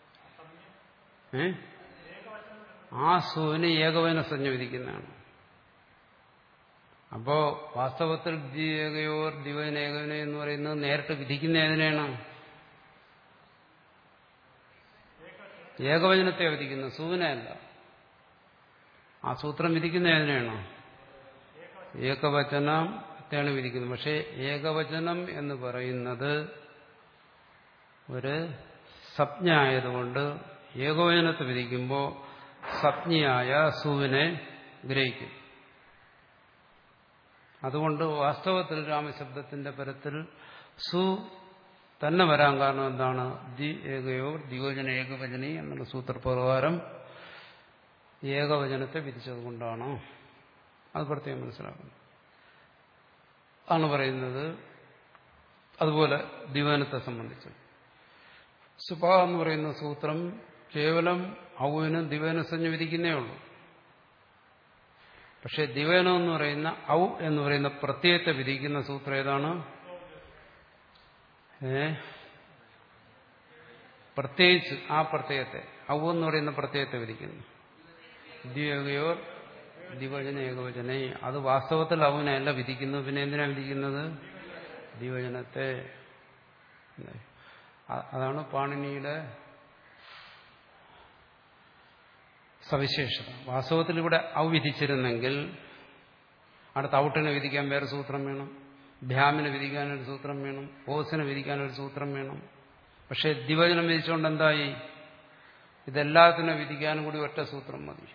S1: ഏ ആ സുവിന് ഏകവചന സഞ്ജ വിധിക്കുന്നതാണ് അപ്പോ വാസ്തവത്തിൽ ദ്വിയേകയോർ ദ്വിവചന ഏകവന എന്ന് പറയുന്നത് നേരിട്ട് വിധിക്കുന്ന ഏതിനെയാണ് ഏകവചനത്തെ വിധിക്കുന്നത് സുവിനെയല്ല ആ സൂത്രം വിധിക്കുന്ന ഏതിനെയാണോ ഏകവചനത്തെയാണ് വിധിക്കുന്നത് പക്ഷേ ഏകവചനം എന്ന് പറയുന്നത് ഒരു സപ്ഞ ആയതുകൊണ്ട് ഏകവചനത്തെ വിധിക്കുമ്പോൾ സപ്ഞയായ സുവിനെ ഗ്രഹിക്കും അതുകൊണ്ട് വാസ്തവത്തിൽ രാമശബ്ദത്തിന്റെ പരത്തിൽ സു തന്നെ വരാൻ കാരണം എന്താണ് ദി ഏകയോ ദ്വിവചന ഏകവചനി എന്നുള്ള സൂത്രപ്രകാരം ഏകവചനത്തെ വിധിച്ചതുകൊണ്ടാണ് അത് പ്രത്യേകം മനസ്സിലാക്കണം ആണ് പറയുന്നത് അതുപോലെ ദിവനത്തെ സംബന്ധിച്ച് സുപ എന്ന് പറയുന്ന സൂത്രം കേവലം ഔവിനും ദിവനസഞ്ജ വിധിക്കുന്നേ ഉള്ളൂ പക്ഷെ ദിവനം എന്ന് പറയുന്ന ഔ എന്ന് പറയുന്ന പ്രത്യയത്തെ വിധിക്കുന്ന സൂത്രം ഏതാണ് ഏ പ്രത്യേകിച്ച് ആ പ്രത്യയത്തെ ഔ എന്ന് പറയുന്ന പ്രത്യയത്തെ വിധിക്കുന്നു ദ്വിയോഗയോർ ദ്വിവചന ഏകവചന അത് വാസ്തവത്തിൽ അവനല്ല വിധിക്കുന്നത് പിന്നെ എന്തിനാ വിധിക്കുന്നത് ദ്വിവചനത്തെ അതാണ് പാണിനിയുടെ സവിശേഷത വാസ്തവത്തിൽ ഇവിടെ ഔ വിധിച്ചിരുന്നെങ്കിൽ അടുത്ത ഔട്ടിനെ വിധിക്കാൻ വേറെ സൂത്രം വേണം ഭ്യാമിനെ വിധിക്കാൻ ഒരു സൂത്രം വേണം ഓസിനെ വിധിക്കാൻ ഒരു സൂത്രം വേണം പക്ഷെ ദ്വിവചനം വിധിച്ചുകൊണ്ട് എന്തായി ഇതെല്ലാത്തിനെ വിധിക്കാനും കൂടി ഒറ്റ സൂത്രം മതി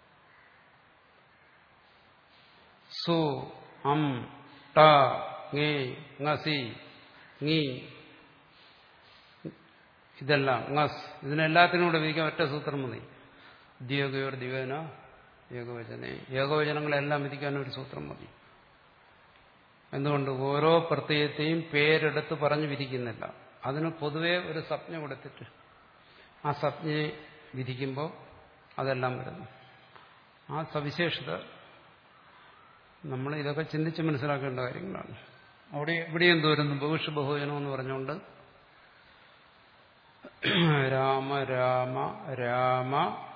S1: സു അം ട ngേ ngസി ngി ഇതെല്ലാം ngസ് ഇതിനെല്ലാത്തിനും കൂടെ വിധിക്കാൻ ഒറ്റ സൂത്രം മതി ദ്യോഗയോർ ദിവന ഏകവചന ഏകവചനങ്ങളെല്ലാം വിധിക്കാൻ ഒരു സൂത്രം മതി എന്തുകൊണ്ട് ഓരോ പ്രത്യയത്തെയും പേരെടുത്ത് പറഞ്ഞ് വിധിക്കുന്നില്ല അതിന് പൊതുവെ ഒരു സ്വപ്ന കൊടുത്തിട്ട് ആ സ്വപ്നയെ വിധിക്കുമ്പോൾ അതെല്ലാം വരുന്നു ആ സവിശേഷത നമ്മൾ ഇതൊക്കെ ചിന്തിച്ച് മനസ്സിലാക്കേണ്ട കാര്യങ്ങളാണ് അവിടെ എവിടെയും തോരുന്നു ഭവിഷ്യ ബഹുജനം എന്ന് പറഞ്ഞുകൊണ്ട് രാമ രാമ രാമ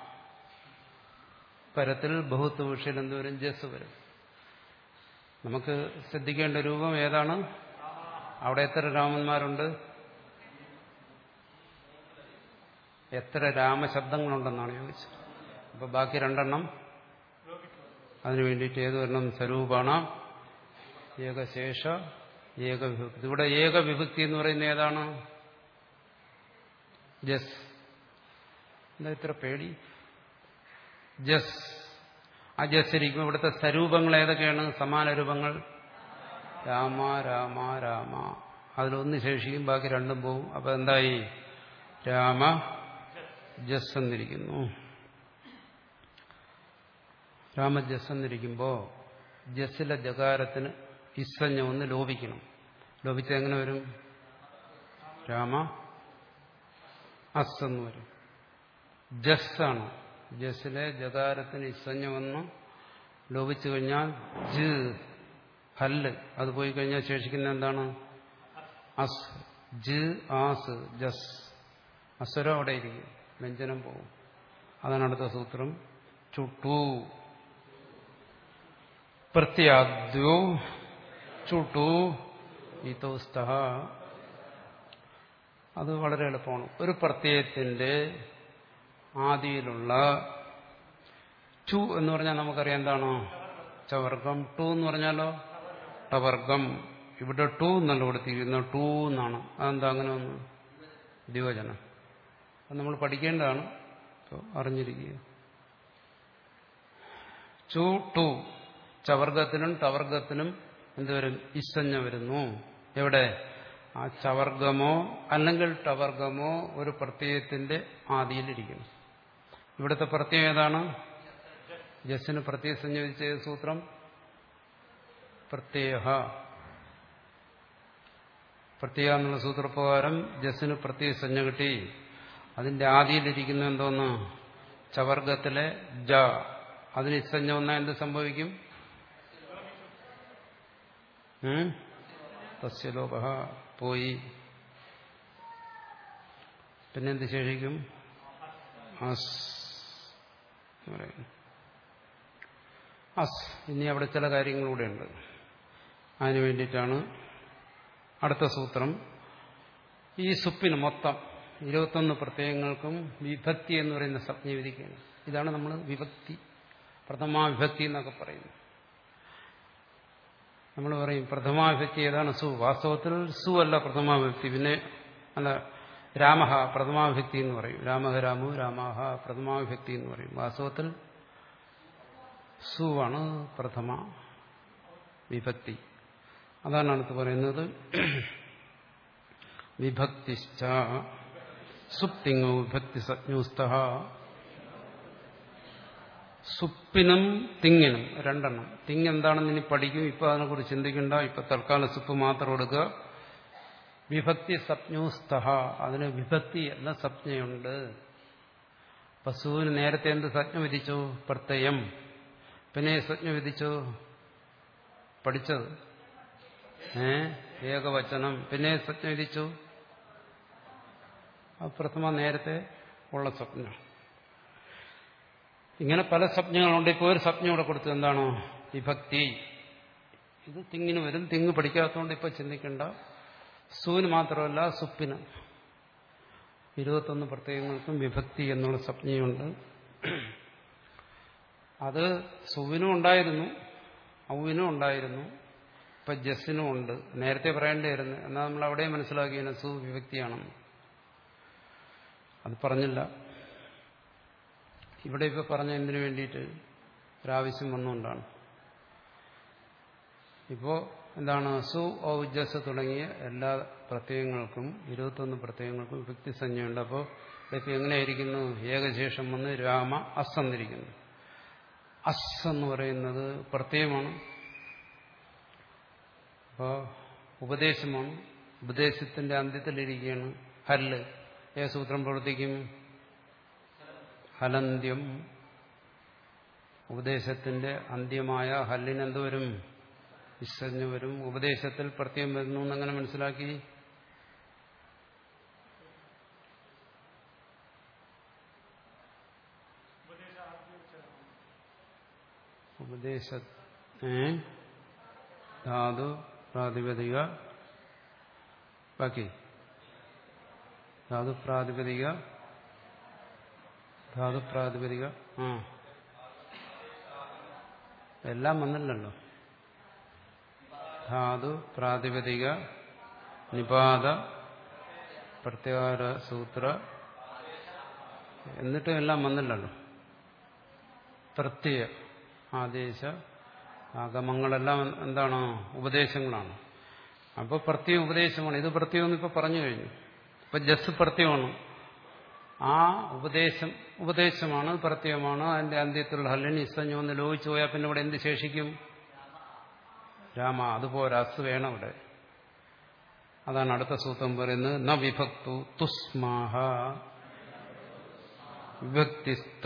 S1: പരത്തിൽ ബഹുത്വ വിഷയം എന്തോരും ജസ് വരും നമുക്ക് ശ്രദ്ധിക്കേണ്ട രൂപം ഏതാണ് അവിടെ എത്ര രാമന്മാരുണ്ട് എത്ര രാമശബ്ദങ്ങളുണ്ടെന്നാണ് ചോദിച്ചത് അപ്പൊ ബാക്കി രണ്ടെണ്ണം അതിനു വേണ്ടിയിട്ട് ഏത് വരണം സ്വരൂപാണ് ഏകശേഷ ഏകവിഭക്തി ഇവിടെ ഏകവിഭക്തി എന്ന് പറയുന്നത് ഏതാണ് ജസ് എന്താ ഇത്ര പേടി ജസ് ആ ജസ് ഇരിക്കും ഇവിടുത്തെ സ്വരൂപങ്ങൾ ഏതൊക്കെയാണ് സമാന രൂപങ്ങൾ രാമ രാമ രാമ അതിലൊന്ന് ശേഷിക്കും ബാക്കി രണ്ടും പോവും അപ്പൊ എന്തായി രാമ ജസ് എന്നിരിക്കുന്നു രാമജസ് എന്നിരിക്കുമ്പോ ജസ്സിലെ ജകാരത്തിന് ഇസ്സഞ്ഞ ഒന്ന് ലോപിക്കണം ലോപിച്ച എങ്ങനെ വരും രാമ അസ് എന്ന് വരും ജസ്സാണ് ജസ്സിലെ ജകാരത്തിന് ഇസ്സഞ്ഞ വന്ന് ലോപിച്ചു കഴിഞ്ഞാൽ ജ് ഹല്ല് അത് പോയി കഴിഞ്ഞാൽ ശേഷിക്കുന്ന എന്താണ് അസ് ജ് ആസ് ജസ് അസ്വരം അവിടെ ഇരിക്കും വ്യഞ്ജനം പോകും അതാണ് അടുത്ത സൂത്രം ചുട്ടു പ്രത്യാദ്യോ ചുട്ടു ഇതോസ്ത അത് വളരെ എളുപ്പമാണ് ഒരു പ്രത്യയത്തിന്റെ ആദിയിലുള്ള ചു എന്ന് പറഞ്ഞാൽ നമുക്കറിയാം എന്താണോ ചവർഗം ടു എന്ന് പറഞ്ഞാലോ ടവർഗം ഇവിടെ ടു എന്നല്ല കൊടുത്തിരിക്കുന്ന ടു എന്നാണ് അതെന്താ അങ്ങനെ ഒന്ന് ദ്വിവചനം അത് നമ്മൾ പഠിക്കേണ്ടതാണ് അറിഞ്ഞിരിക്കുക ചു ടു ചവർഗത്തിനും ടവർഗത്തിനും എന്തുവരും ഇസഞ്ഞ വരുന്നു എവിടെ ആ ചവർഗമോ അല്ലെങ്കിൽ ടവർഗമോ ഒരു പ്രത്യയത്തിന്റെ ആദിയിലിരിക്കുന്നു ഇവിടുത്തെ പ്രത്യയം ഏതാണ് ജസ്സിന് പ്രത്യയ സംയോജിച്ച സൂത്രം പ്രത്യയ പ്രത്യയ എന്നുള്ള സൂത്രപ്രകാരം ജസ്സിന് പ്രത്യയ സംജ്ഞ കിട്ടി അതിന്റെ ആദിയിലിരിക്കുന്ന എന്തോന്ന് ചവർഗത്തിലെ ജ അതിന് ഇസഞ്ജ വന്നാൽ എന്ത് സംഭവിക്കും തസ്യ ലോപ പോയി പിന്നെന്ത് ശേഷിക്കും അസ് എന്ന് പറയുന്നു അസ് ഇനി അവിടെ ചില കാര്യങ്ങളൂടെ ഉണ്ട് അതിനു വേണ്ടിയിട്ടാണ് അടുത്ത സൂത്രം ഈ സുപ്പിന് മൊത്തം ഇരുപത്തൊന്ന് പ്രത്യയങ്ങൾക്കും വിഭക്തി എന്ന് പറയുന്ന സംജ്ഞ വിധിക്കുകയാണ് ഇതാണ് നമ്മൾ വിഭക്തി പ്രഥമാ വിഭക്തി എന്നൊക്കെ പറയുന്നത് നമ്മൾ പറയും പ്രഥമാ വിഭക്തി ഏതാണ് സു വാസ്തവത്തിൽ സു അല്ല പ്രഥമാ വിഭക്തി പിന്നെ അല്ല രാമഹ പ്രഥമാ വിഭക്തി എന്ന് പറയും രാമഹ രാമു രാമാഹ പ്രഥമാ വിഭക്തി എന്ന് പറയും വാസ്തവത്തിൽ സു ആണ് പ്രഥമ വിഭക്തി അതാണ് അടുത്ത് പറയുന്നത് വിഭക്തിശ്ച സുപ്തിങ്ങോ വിഭക്തി സജ്ഞൂസ്ത സുപ്പിനും തിങ്ങിനും രണ്ടെണ്ണം തിങ് എന്താണെന്ന് ഇനി പഠിക്കും ഇപ്പൊ അതിനെക്കുറിച്ച് ചിന്തിക്കണ്ട ഇപ്പൊ തൽക്കാലം സുപ്പ് മാത്രം എടുക്കുക വിഭക്തി സപ്ഞൂസ്ത അതിന് വിഭക്തി എന്ന സപ്ഞയുണ്ട് പശുവിന് നേരത്തെ എന്ത് സജ്ഞ വിധിച്ചു പ്രത്യയം പിന്നെ സജ്ഞ വിധിച്ചു പഠിച്ചത് ഏ ഏകവചനം പിന്നെ സജ്ഞ വിധിച്ചു പ്രഥമ നേരത്തെ ഉള്ള സ്വപ്നം ഇങ്ങനെ പല സ്വപ്നങ്ങളുണ്ട് ഇപ്പോൾ ഒരു സ്വപ്നം ഇവിടെ കൊടുത്തു എന്താണോ വിഭക്തി ഇത് തിങ്ങിന് വരും തിങ്ങ് പഠിക്കാത്തതുകൊണ്ട് ഇപ്പൊ ചിന്തിക്കേണ്ട സൂന് മാത്രമല്ല സുപ്പിന് ഇരുപത്തൊന്ന് പ്രത്യയങ്ങൾക്കും വിഭക്തി എന്നുള്ള സ്വപ്നയുണ്ട് അത് സുവിനും ഉണ്ടായിരുന്നു ഔവിനും ഉണ്ടായിരുന്നു ഇപ്പൊ ജസ്സിനും ഉണ്ട് നേരത്തെ പറയേണ്ടിയായിരുന്നു എന്നാൽ നമ്മൾ അവിടെ മനസ്സിലാക്കിയ സു വിഭക്തിയാണെന്ന് അത് പറഞ്ഞില്ല ഇവിടെ ഇപ്പൊ പറഞ്ഞ എന്തിനു വേണ്ടിയിട്ട് ഒരാവശ്യം വന്നുകൊണ്ടാണ് ഇപ്പോ എന്താണ് സു ഔജസ് തുടങ്ങിയ എല്ലാ പ്രത്യയങ്ങൾക്കും ഇരുപത്തൊന്ന് പ്രത്യയങ്ങൾക്കും വിഭക്തി സംജ്ഞയുണ്ട് അപ്പോൾ ഇപ്പൊ എങ്ങനെയായിരിക്കുന്നു ഏകശേഷം വന്ന് രാമ അസ് എന്നിരിക്കുന്നു അസ് എന്ന് പറയുന്നത് പ്രത്യയമാണ് അപ്പോൾ ഉപദേശമാണ് ഉപദേശത്തിന്റെ അന്ത്യത്തിലിരിക്കുകയാണ് ഹല്ല് ഏ സൂത്രം പ്രവർത്തിക്കും ഹലന്ത്യം ഉപദേശത്തിന്റെ അന്ത്യമായ ഹല്ലിന് എന്ത് വരും വിസർജ് വരും ഉപദേശത്തിൽ പ്രത്യം വരുന്നു എന്നങ്ങനെ മനസ്സിലാക്കി ഉപദേശ ധാതു പ്രാതിപതിക ബാക്കി ധാതു പ്രാതിപതിക ധാതു പ്രാതിപതിക ആ എല്ലാം വന്നില്ലല്ലോ ധാതു പ്രാതിപതിക നിപാത പ്രത്യാര സൂത്ര എന്നിട്ടും എല്ലാം വന്നില്ലല്ലോ പ്രത്യയ ആദേശ ആഗമങ്ങളെല്ലാം എന്താണ് ഉപദേശങ്ങളാണ് അപ്പോൾ പ്രത്യേക ഉപദേശമാണ് ഇത് പ്രത്യേകം ഇപ്പൊ പറഞ്ഞു കഴിഞ്ഞു ഇപ്പൊ ജസ് പ്രത്യയമാണ് ആ ഉപദേശം ഉപദേശമാണ് പ്രത്യയമാണ് അതിന്റെ അന്ത്യത്തിലുള്ള ഹല്ലിന് ഇസഞ്ഞു വന്ന് ലോഹിച്ചു പോയാൽ പിന്നെ ഇവിടെ എന്ത് ശേഷിക്കും രാമ അതുപോലെ അസ് വേണം ഇവിടെ അതാണ് അടുത്ത സൂത്രം പറയുന്നത് ന വിഭക്തു തുസ്മാഹ വിഭക്തിസ്ഥ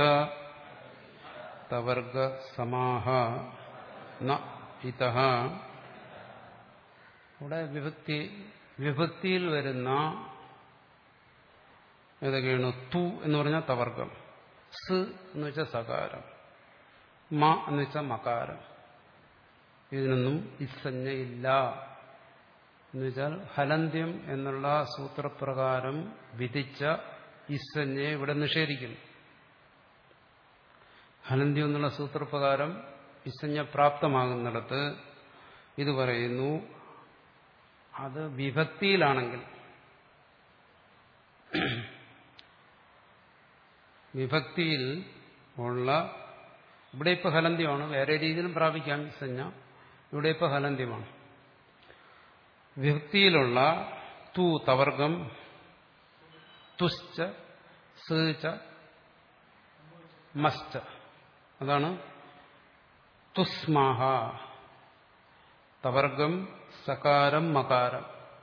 S1: തവർഗ സമാഹ ന ഇത ഇവിടെ വിഭക്തി വിഭക്തിയിൽ വരുന്ന ഏതൊക്കെയാണ് തു എന്ന് പറഞ്ഞാൽ തവർഗം സ് എന്ന് വെച്ചാൽ സകാരം മ എന്ന് വെച്ചാൽ മകാരം ഇതിനൊന്നും ഇസഞ്ജയില്ല എന്ന് വെച്ചാൽ ഹലന്ത്യം എന്നുള്ള സൂത്രപ്രകാരം വിധിച്ച ഇസഞ്ജയെ ഇവിടെ നിഷേധിക്കുന്നു ഹലന്ത്യം എന്നുള്ള സൂത്രപ്രകാരം ഇസഞ്ജ പ്രാപ്തമാകുന്നിടത്ത് ഇത് പറയുന്നു അത് വിഭക്തിയിലാണെങ്കിൽ വിഭക്തിയിൽ ഉള്ള ഇവിടെ ഇപ്പോൾ ഹലന്ത്യമാണ് വേറെ രീതിയിലും പ്രാപിക്കാം സഞ്ജ ഇവിടെ ഇപ്പോൾ ഹലന്ത്യമാണ് വിഭക്തിയിലുള്ള തു തവർഗം തുശ്ച സീച്ച മശ്ച അതാണ് തുസ്മാഹ തവർഗം സകാരം മകാരം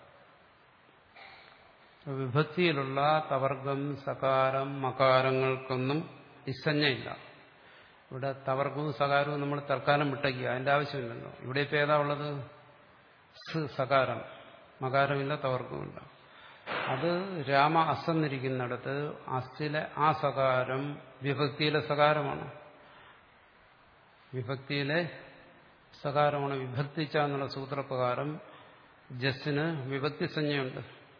S1: വിഭക്തിയിലുള്ള തവർഗം സകാരം മകാരങ്ങൾക്കൊന്നും ഇസഞ്ഞയില്ല ഇവിടെ തവർഗവും സകാരവും നമ്മൾ തൽക്കാലം വിട്ടയ്ക്കുക അതിന്റെ ആവശ്യമില്ലല്ലോ ഇവിടെ ഇപ്പൊ ഏതാ ഉള്ളത് സ് സകാരം മകാരമില്ല തവർക്കുമില്ല അത് രാമ അസന്നിരിക്കുന്നിടത്ത് അസ്ഥിലെ ആ സകാരം വിഭക്തിയിലെ സകാരമാണ് വിഭക്തിയിലെ സകാരമാണ് വിഭക്തിച്ച എന്നുള്ള സൂത്രപ്രകാരം ജസ്സിന് വിഭക്തി സംജ്ഞയുണ്ട്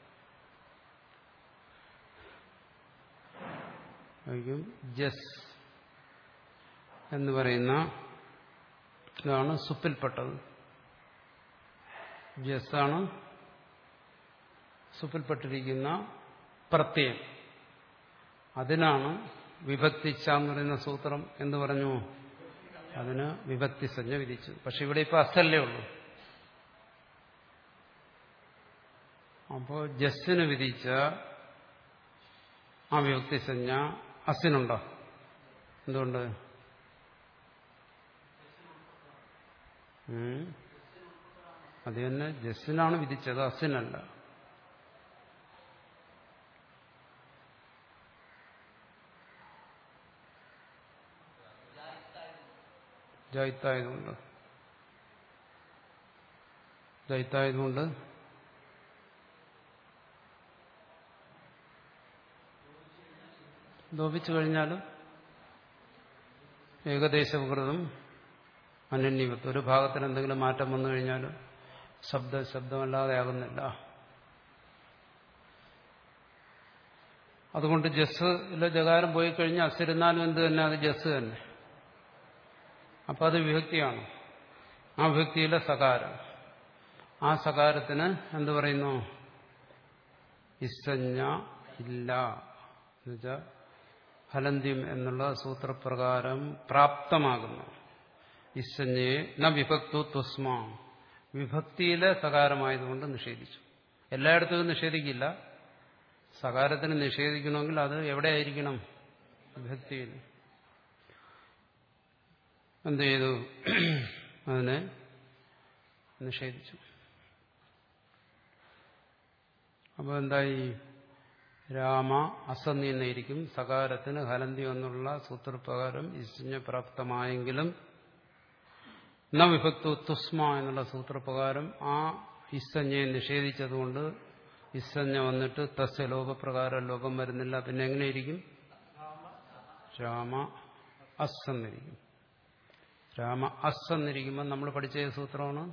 S1: ആയിരിക്കും ജസ് എന്ന് പറയുന്ന ഇതാണ് സുപ്പിൽപ്പെട്ടത് ജസ്സാണ് സുപ്പിൽപ്പെട്ടിരിക്കുന്ന പ്രത്യയം അതിനാണ് വിഭക്തിച്ച എന്ന് പറയുന്ന സൂത്രം എന്ന് പറഞ്ഞു അതിന് വിഭക്തി സഞ്ജ വിധിച്ചു പക്ഷെ ഇവിടെ ഇപ്പൊ അസല്ലേ ഉള്ളൂ അപ്പോ ജസ്സിന് വിധിച്ച ആ വിഭക്തി സഞ്ജ അസിനുണ്ടോ എന്തുകൊണ്ട് ഉം. അത് തന്നെ ജസ്സിനാണ് വിധിച്ചത് അസിനല്ല ജൈത്തായതുകൊണ്ട് ജൈത്തായതുകൊണ്ട് ലോപിച്ചു കഴിഞ്ഞാലും ഏകദേശകൃതം അനന്യവത്വം ഒരു ഭാഗത്തിൽ എന്തെങ്കിലും മാറ്റം വന്നു കഴിഞ്ഞാലും ശബ്ദ ശബ്ദമല്ലാതെ ആകുന്നില്ല അതുകൊണ്ട് ജസ്സിലെ ജകാരം പോയി കഴിഞ്ഞാൽ അസിരുന്നാലും എന്ത് തന്നെ അത് ജസ് തന്നെ അപ്പൊ അത് വിഭക്തിയാണ് ആ വിഭക്തിയിലെ സകാരം ആ സകാരത്തിന് എന്ത് പറയുന്നു ഇസഞ്ഞ ഇല്ല എന്നുവെച്ചാൽ ഫലന്ത്യം എന്നുള്ള സൂത്രപ്രകാരം പ്രാപ്തമാകുന്നു ഇസഞ്ഞയെ ന വിഭക്തു ത്വസ്മ വിഭക്തിയിലെ സകാരമായതുകൊണ്ട് നിഷേധിച്ചു എല്ലായിടത്തും നിഷേധിക്കില്ല സകാരത്തിന് നിഷേധിക്കണമെങ്കിൽ അത് എവിടെയായിരിക്കണം വിഭക്തിയിൽ എന്ത് ചെയ്തു അതിനെ നിഷേധിച്ചു അപ്പോൾ എന്തായി രാമ അസന്നി എന്നായിരിക്കും സകാരത്തിന് ഹലന്തി എന്നുള്ള സൂത്രപ്രകാരം ഇസ്ഞ്ഞ പ്രാപ്തമായെങ്കിലും ന വിഭക്തു തുസ്മ എന്നുള്ള സൂത്രപ്രകാരം ആ ഇസ്സഞ്ഞയെ നിഷേധിച്ചതുകൊണ്ട് ഇസ്സഞ്ഞ വന്നിട്ട് തസ്യ ലോകപ്രകാരം ലോകം വരുന്നില്ല പിന്നെ എങ്ങനെയിരിക്കും രാമ അസ്സന്നിരിക്കും രാമ അസ്സന്നിരിക്കുമ്പോൾ നമ്മൾ പഠിച്ച ഏത് സൂത്രമാണ്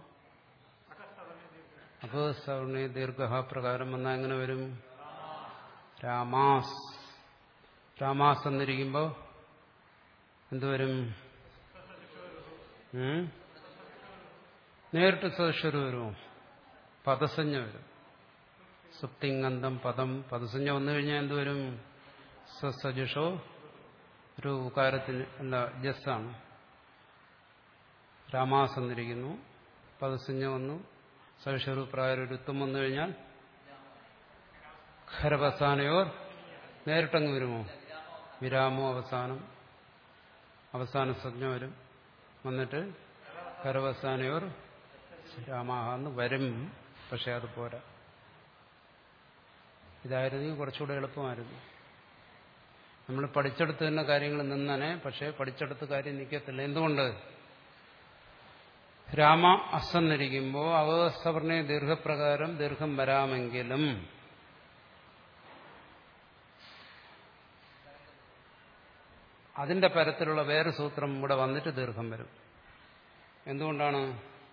S1: അപ്പോൾ സവർണ ദീർഘ പ്രകാരം വന്നാൽ എങ്ങനെ വരും രാമാസ് രാമാസ് എന്നിരിക്കുമ്പോൾ എന്തുവരും ഉം? നേരിട്ട് സദസ്വര വരുമോ പദസഞ്ജ വരും സുപ്തിങ്ങന്തം പദം പദസഞ്ജ വന്നു കഴിഞ്ഞാൽ എന്തുവരും സസജുഷോ ഒരു ഉകാരത്തിന് അല്ല ജസ്സാണ് രാമാസ് എന്നിരിക്കുന്നു പദസഞ്ജ വന്നു സവിഷരു പ്രായ രുത്വം വന്നു കഴിഞ്ഞാൽ ഖരവസാനയോർ നേരിട്ടങ്ങ് വരുമോ വിരാമോ അവസാനം അവസാന സംജ്ഞ വരും വന്നിട്ട് ഖരവസാനയോർ രാമാഹ എന്ന് വരും പക്ഷെ അത് പോരാ ഇതായിരുന്നെങ്കിൽ കുറച്ചുകൂടെ എളുപ്പമായിരുന്നു നമ്മൾ പഠിച്ചെടുത്ത് തന്നെ കാര്യങ്ങൾ നിന്നനെ പക്ഷെ പഠിച്ചെടുത്ത് കാര്യം നിൽക്കത്തില്ല എന്തുകൊണ്ട് രാമ അസന്നിരിക്കുമ്പോൾ അവസവർണ ദീർഘപ്രകാരം ദീർഘം വരാമെങ്കിലും അതിന്റെ പരത്തിലുള്ള വേറെ സൂത്രം ഇവിടെ വന്നിട്ട് ദീർഘം വരും എന്തുകൊണ്ടാണ്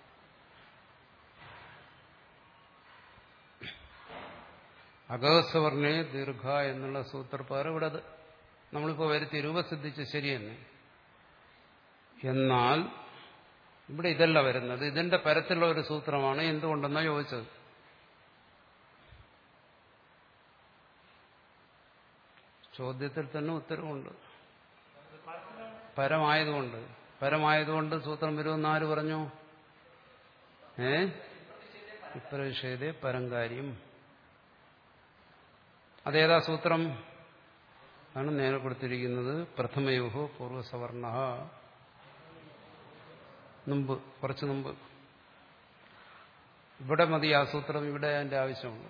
S1: അഗസവർണേ ദീർഘ എന്നുള്ള സൂത്രപ്രകാരം ഇവിടെ അത് നമ്മളിപ്പോൾ വരുത്തി രൂപസിദ്ധിച്ച് ശരി തന്നെ എന്നാൽ ഇവിടെ ഇതല്ല വരുന്നത് ഇതിന്റെ പരത്തിലുള്ള ഒരു സൂത്രമാണ് എന്തുകൊണ്ടെന്നാ ചോദിച്ചത് ചോദ്യത്തിൽ തന്നെ ഉത്തരവുണ്ട് പരമായതുകൊണ്ട് പരമായതുകൊണ്ട് സൂത്രം വരുമെന്ന് ആര് പറഞ്ഞു ഏ ഇപ്രവിഷയതേ പരങ്കാര്യം അതേതാ സൂത്രം ആണ് നേരെ കൊടുത്തിരിക്കുന്നത് പ്രഥമയോഹോ പൂർവസവർണ മുമ്പ് കുറച്ച് മുമ്പ് ഇവിടെ മതി ആ സൂത്രം ഇവിടെ അതിന്റെ ആവശ്യമുണ്ട്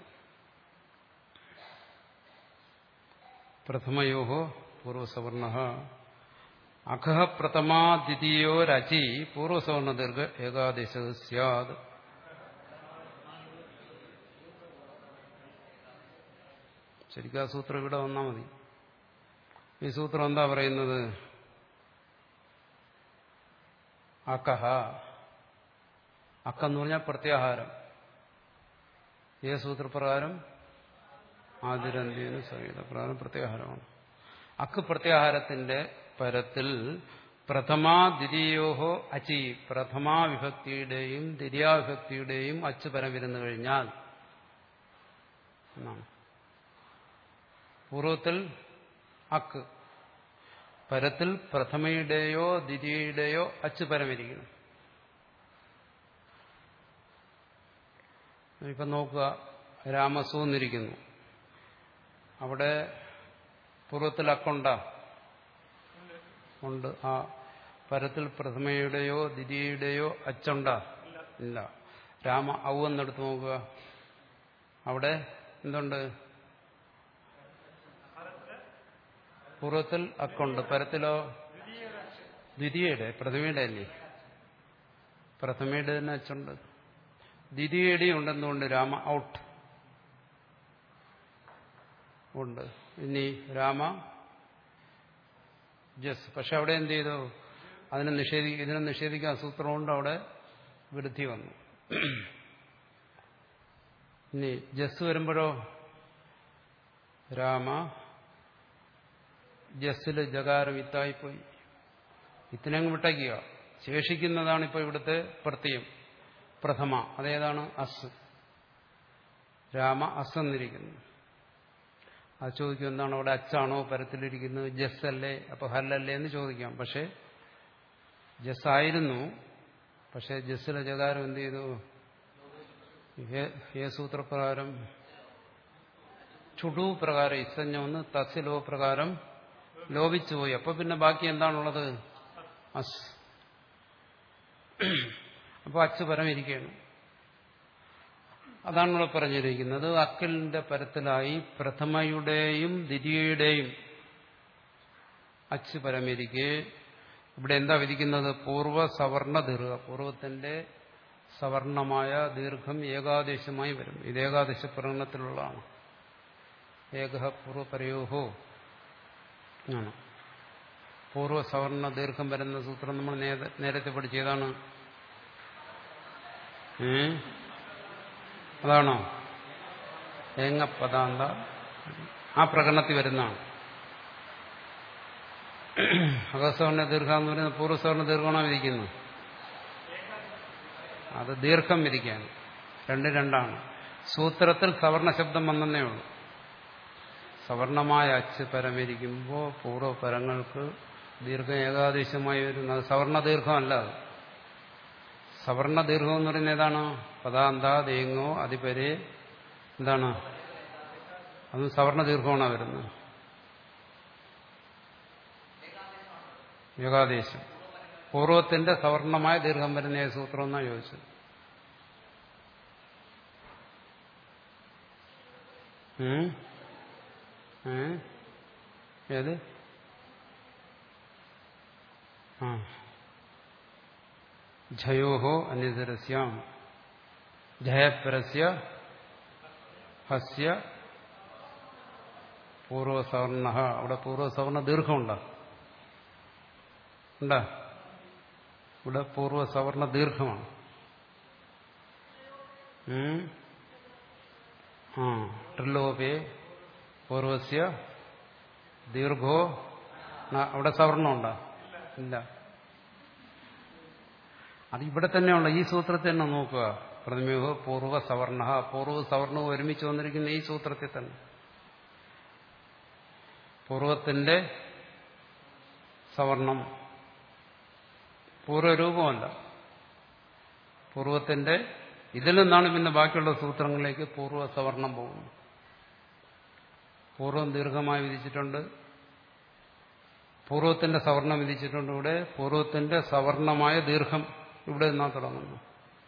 S1: പ്രഥമയോഹോ പൂർവസവർണ അഖ പ്രഥമാ ദ്വിതീയോ രചി പൂർവസവർണ ദീർഘ ഏകാദശ സ്യാത് ശരിക്കും ആ സൂത്രം ഇവിടെ വന്നാൽ മതി ഈ സൂത്രം എന്താ പറയുന്നത് അക്കഹ അക്കെന്ന് പറഞ്ഞാൽ പ്രത്യാഹാരം ഏ സൂത്രപ്രകാരം ആതിരന്തിന് സംഹിത പ്രകാരം പ്രത്യാഹാരമാണ് അക്ക് പ്രത്യാഹാരത്തിന്റെ പരത്തിൽ പ്രഥമാ ദ്വിതീയോഹോ അച്ചി പ്രഥമാ വിഭക്തിയുടെയും ദ്വിതീയാവിഭക്തിയുടെയും അച്ച് പരം വരുന്നു കഴിഞ്ഞാൽ എന്നാണ് പൂർവത്തിൽ അക്ക് പരത്തിൽ പ്രഥമയുടെയോ ദ്വിതീയയുടെയോ അച്ച് പരമിരിക്കുന്നു ഇപ്പൊ നോക്കുക രാമസു എന്നിരിക്കുന്നു അവിടെ പൂർവ്വത്തിൽ അക്കുണ്ട ഉണ്ട് ആ പരത്തിൽ പ്രഥമയുടെയോ ദ്വിതീയയുടെയോ അച്ചുണ്ട ഇല്ല രാമ ഔ എന്നെടുത്ത് നോക്കുക അവിടെ എന്തുണ്ട് പൂർവ്വത്തിൽ അക്കുണ്ട് പരത്തിലോ ദ്വിതീയയുടെ പ്രഥമയുടെ അല്ലേ പ്രഥമയുടെ തന്നെ അച്ചുണ്ട് ദ്വിതീയയുടെയും ഉണ്ടെന്നുകൊണ്ട് രാമ ഔട്ട് ഉണ്ട് ഇനി രാമ ജസ് പക്ഷെ അവിടെ എന്ത് ചെയ്തു അതിനെ നിഷേധി ഇതിനെ നിഷേധിക്കാൻ സൂത്രമുണ്ട് അവിടെ വൃദ്ധി വന്നു ഇനി ജസ് വരുമ്പോഴോ രാമ ജസ്സിൽ ജകാരം ഇത്തായിപ്പോയി ഇത്തിനങ്ങ് വിട്ടയ്ക്കുക ശേഷിക്കുന്നതാണ് ഇപ്പോൾ ഇവിടുത്തെ പ്രത്യം പ്രഥമ അതേതാണ് അസ് രാമ അസ് എന്നിരിക്കുന്നു അത് ചോദിക്കും എന്താണ് അവിടെ അച്ചാണോ പരത്തിലിരിക്കുന്നത് ജസ് അല്ലേ അപ്പൊ ഹല്ലല്ലേ എന്ന് ചോദിക്കാം പക്ഷെ ജസ് ആയിരുന്നു പക്ഷെ ജസ്സിലെ ജകാരം എന്ത് ചെയ്തു ഏ സൂത്രപ്രകാരം ചുടു പ്രകാരം ഇസഞ്ഞ ഒന്ന് തസ്സിലോ പ്രകാരം ലോപിച്ചുപോയി അപ്പൊ പിന്നെ ബാക്കി എന്താണുള്ളത് അസ് അപ്പോൾ അച്ച് പരമിരിക്കുകയാണ് അതാണ് ഇവിടെ പറഞ്ഞിരിക്കുന്നത് അക്കലിന്റെ പരത്തിലായി പ്രഥമയുടെയും ദ്വിതീയയുടെയും അച്ച് പരമിരിക്കെ ഇവിടെ എന്താ വിധിക്കുന്നത് പൂർവ്വ സവർണ ദീർഘ പൂർവ്വത്തിന്റെ സവർണമായ ദീർഘം ഏകാദേശമായി വരും ഇത് ഏകാദശ പ്രകടനത്തിലുള്ളതാണ് ഏക പൂർവ്വപരയോഹോ ആണ് പൂർവ്വ സവർണ ദീർഘം വരുന്ന സൂത്രം നമ്മൾ നേരത്തെ പഠിച്ചതാണ് ഏ അതാണോ ഏങ്ങപ്പദാന്ത ആ പ്രകടനത്തിൽ വരുന്നതാണ് അകസവർണ ദീർഘ എന്ന് പറയുന്നത് പൂർവ്വസവർണ ദീർഘമാണോ വിധിക്കുന്നത് അത് ദീർഘം വിധിക്കാൻ രണ്ട് രണ്ടാണ് സൂത്രത്തിൽ സവർണ ശബ്ദം വന്നേ ഉള്ളൂ സവർണമായ അച്ച് പരമിരിക്കുമ്പോൾ പൂർവ്വപരങ്ങൾക്ക് ദീർഘം ഏകാദേശമായി വരുന്നത് സവർണ ദീർഘമല്ല അത് സവർണ ദീർഘം എന്ന് പറയുന്നത് ഏതാണ് പദാന്ത തേങ്ങോ അതിപരെ എന്താണ് അതും സവർണ ദീർഘമാണ് വരുന്നത് ഏകാദേശം പൂർവത്തിന്റെ സവർണമായ ദീർഘം വരുന്ന ഏത് സൂത്രം എന്നാ ചോദിച്ചത് ഏത് ആ ഝയോഹോ അന്യതരസ്യാം ജയപരസ്യ ഹസ്യ പൂർവസവർണ അവിടെ പൂർവസവർണ ദീർഘമുണ്ടോ ഉണ്ടാ ഇവിടെ പൂർവസവർണ ദീർഘമാണ് ആ ട്രിലോപേ പൂർവസ്യ ദീർഘോ അവിടെ സവർണമുണ്ടോ ഇല്ല അത് ഇവിടെ തന്നെയുള്ള ഈ സൂത്രത്തിൽ തന്നെ നോക്കുക പ്രഥമയോ പൂർവ്വ സവർണ പൂർവ്വ സവർണവും ഒരുമിച്ച് വന്നിരിക്കുന്ന ഈ സൂത്രത്തിൽ തന്നെ പൂർവത്തിന്റെ സവർണം പൂർവ്വരൂപമല്ല പൂർവത്തിന്റെ ഇതിൽ നിന്നാണ് പിന്നെ ബാക്കിയുള്ള സൂത്രങ്ങളിലേക്ക് പൂർവ്വ സവർണം പോകുന്നത് പൂർവ്വം ദീർഘമായി വിധിച്ചിട്ടുണ്ട് പൂർവ്വത്തിന്റെ സവർണം വിധിച്ചിട്ടുണ്ട് ഇവിടെ പൂർവ്വത്തിന്റെ സവർണമായ ദീർഘം ഇവിടെ നിന്നാ തുടങ്ങുന്നു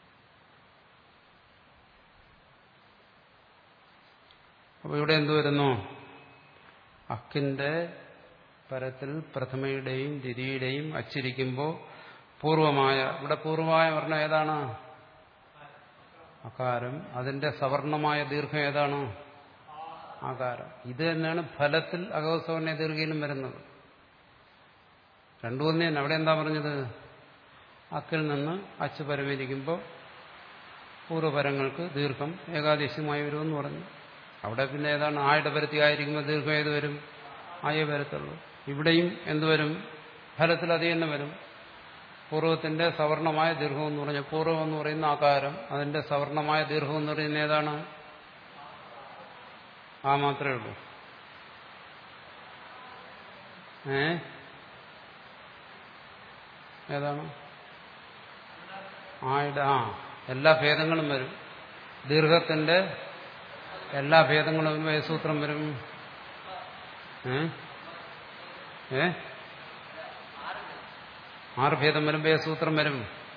S1: അപ്പൊ ഇവിടെ എന്തു വരുന്നു അക്കിന്റെ പരത്തിൽ പ്രഥമയുടെയും ദ്വിതീയുടെയും അച്ചിരിക്കുമ്പോൾ പൂർവമായ ഇവിടെ പൂർവമായ വർണ്ണം ഏതാണ് അകാരം അതിന്റെ സവർണമായ ദീർഘം ഏതാണ് ആകാരം ഇത് തന്നെയാണ് ഫലത്തിൽ അകവസവർണ ദീർഘയിലും വരുന്നത് രണ്ടു ഒന്ന് തന്നെ അവിടെ എന്താ പറഞ്ഞത് അക്കിൽ നിന്ന് അച്ച് പരമിരിക്കുമ്പോൾ പൂർവ്വപരങ്ങൾക്ക് ദീർഘം ഏകാദേശമായി വരുമെന്ന് പറഞ്ഞു അവിടെ പിന്നെ ഏതാണ് ആയുടെ പരത്തി ആയിരിക്കുമ്പോൾ ദീർഘം ഏത് വരും ആയേ വരത്തുള്ളൂ ഇവിടെയും എന്തുവരും ഫലത്തിൽ അത് തന്നെ വരും പൂർവ്വത്തിന്റെ സവർണമായ ദീർഘം എന്ന് പറഞ്ഞ പൂർവ്വം എന്ന് പറയുന്ന ആകാരം അതിന്റെ സവർണമായ ദീർഘം എന്ന് പറയുന്ന ഏതാണ് ആ മാത്രമേ ഉള്ളൂ ഏ ഏതാണ് ആയുടെ ആ എല്ലാ ഭേദങ്ങളും വരും ദീർഘത്തിന്റെ എല്ലാ ഭേദങ്ങളും വരുമ്പോൾ ഏത് സൂത്രം വരും ഏ ഏ ആറ് ഭേദം വരുമ്പോൾ ഏത് സൂത്രം വരും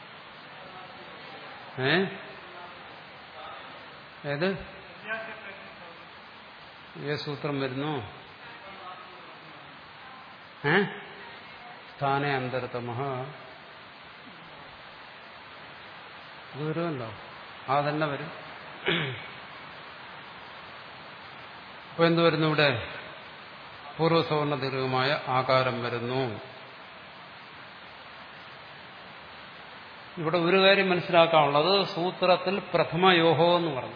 S1: ഏ ഏത് ഏത് സൂത്രം വരുന്നു ഏ സ്ഥാനെ അന്തരതമ അത് വരുമല്ലോ ആ തന്നെ വരും അപ്പൊ എന്ത് വരുന്നു ഇവിടെ പൂർവ്വസവർണ ദീർഘമായ ആകാരം വരുന്നു ഇവിടെ ഒരു കാര്യം മനസ്സിലാക്കാനുള്ളത് സൂത്രത്തിൽ പ്രഥമയോഹോ എന്ന് പറഞ്ഞു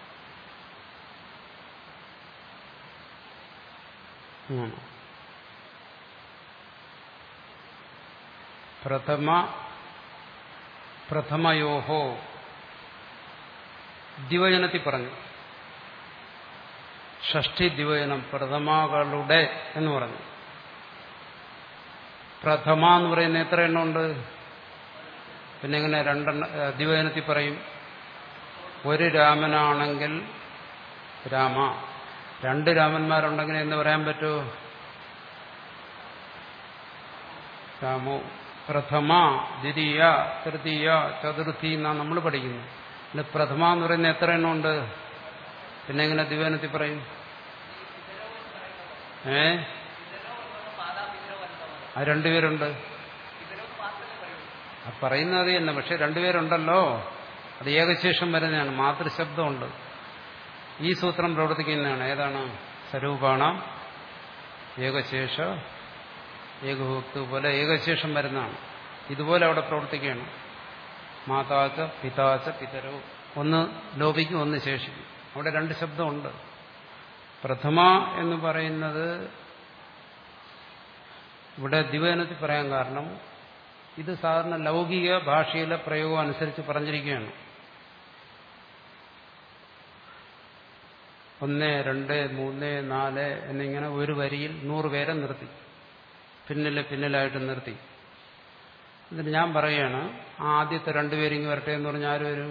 S1: ഉം. പ്രഥമ പ്രഥമയോഹോ ദിവചനത്തിൽ പറഞ്ഞു ഷഷ്ടി ദിവചനം പ്രഥമകളുടെ എന്ന് പറഞ്ഞു പ്രഥമ എന്ന് പറയുന്ന എത്ര എണ്ണമുണ്ട് പിന്നെ എങ്ങനെ രണ്ടെണ്ണ ദിവചനത്തിൽ പറയും ഒരു രാമനാണെങ്കിൽ രാമ രണ്ട് രാമന്മാരുണ്ടെങ്കിൽ എന്ന് പറയാൻ പറ്റുമോ രാമോ പ്രഥമ ദ്വിതീയ തൃതീയ ചതുർത്ഥി എന്നാണ് നമ്മൾ പഠിക്കുന്നത് പിന്നെ പ്രഥമ എന്ന് പറയുന്ന എത്ര എണ്ണമുണ്ട് പിന്നെ എങ്ങനെ ദിവനത്തിൽ പറയും ഏ ആ രണ്ടുപേരുണ്ട് ആ പറയുന്നത് തന്നെ പക്ഷെ രണ്ടുപേരുണ്ടല്ലോ അത് ഏകശേഷം വരുന്നതാണ് മാതൃശബ്ദമുണ്ട് ഈ സൂത്രം പ്രവർത്തിക്കുന്നതാണ് ഏതാണ് സ്വരൂപാണ ഏകശേഷ ഏകഭോക്തു പോലെ ഏകശേഷം വരുന്നതാണ് ഇതുപോലെ അവിടെ പ്രവർത്തിക്കുകയാണ് മാതാച്ച പിതാച്ച പിതരോ ഒന്ന് ലോപിക്കും ഒന്ന് ശേഷിക്കും അവിടെ രണ്ട് ശബ്ദമുണ്ട് പ്രഥമ എന്ന് പറയുന്നത് ഇവിടെ ദിവനത്തിൽ പറയാൻ കാരണം ഇത് സാധാരണ ലൗകിക ഭാഷയിലെ പ്രയോഗം അനുസരിച്ച് പറഞ്ഞിരിക്കുകയാണ് ഒന്ന് രണ്ട് മൂന്ന് നാല് എന്നിങ്ങനെ ഒരു വരിയിൽ നൂറ് പേരെ നിർത്തി പിന്നില് പിന്നിലായിട്ട് നിർത്തി എന്നിട്ട് ഞാൻ പറയുകയാണ് ആ ആദ്യത്തെ രണ്ടുപേരിങ്ങ് വരട്ടെ എന്ന് പറഞ്ഞാൽ ആര് വരും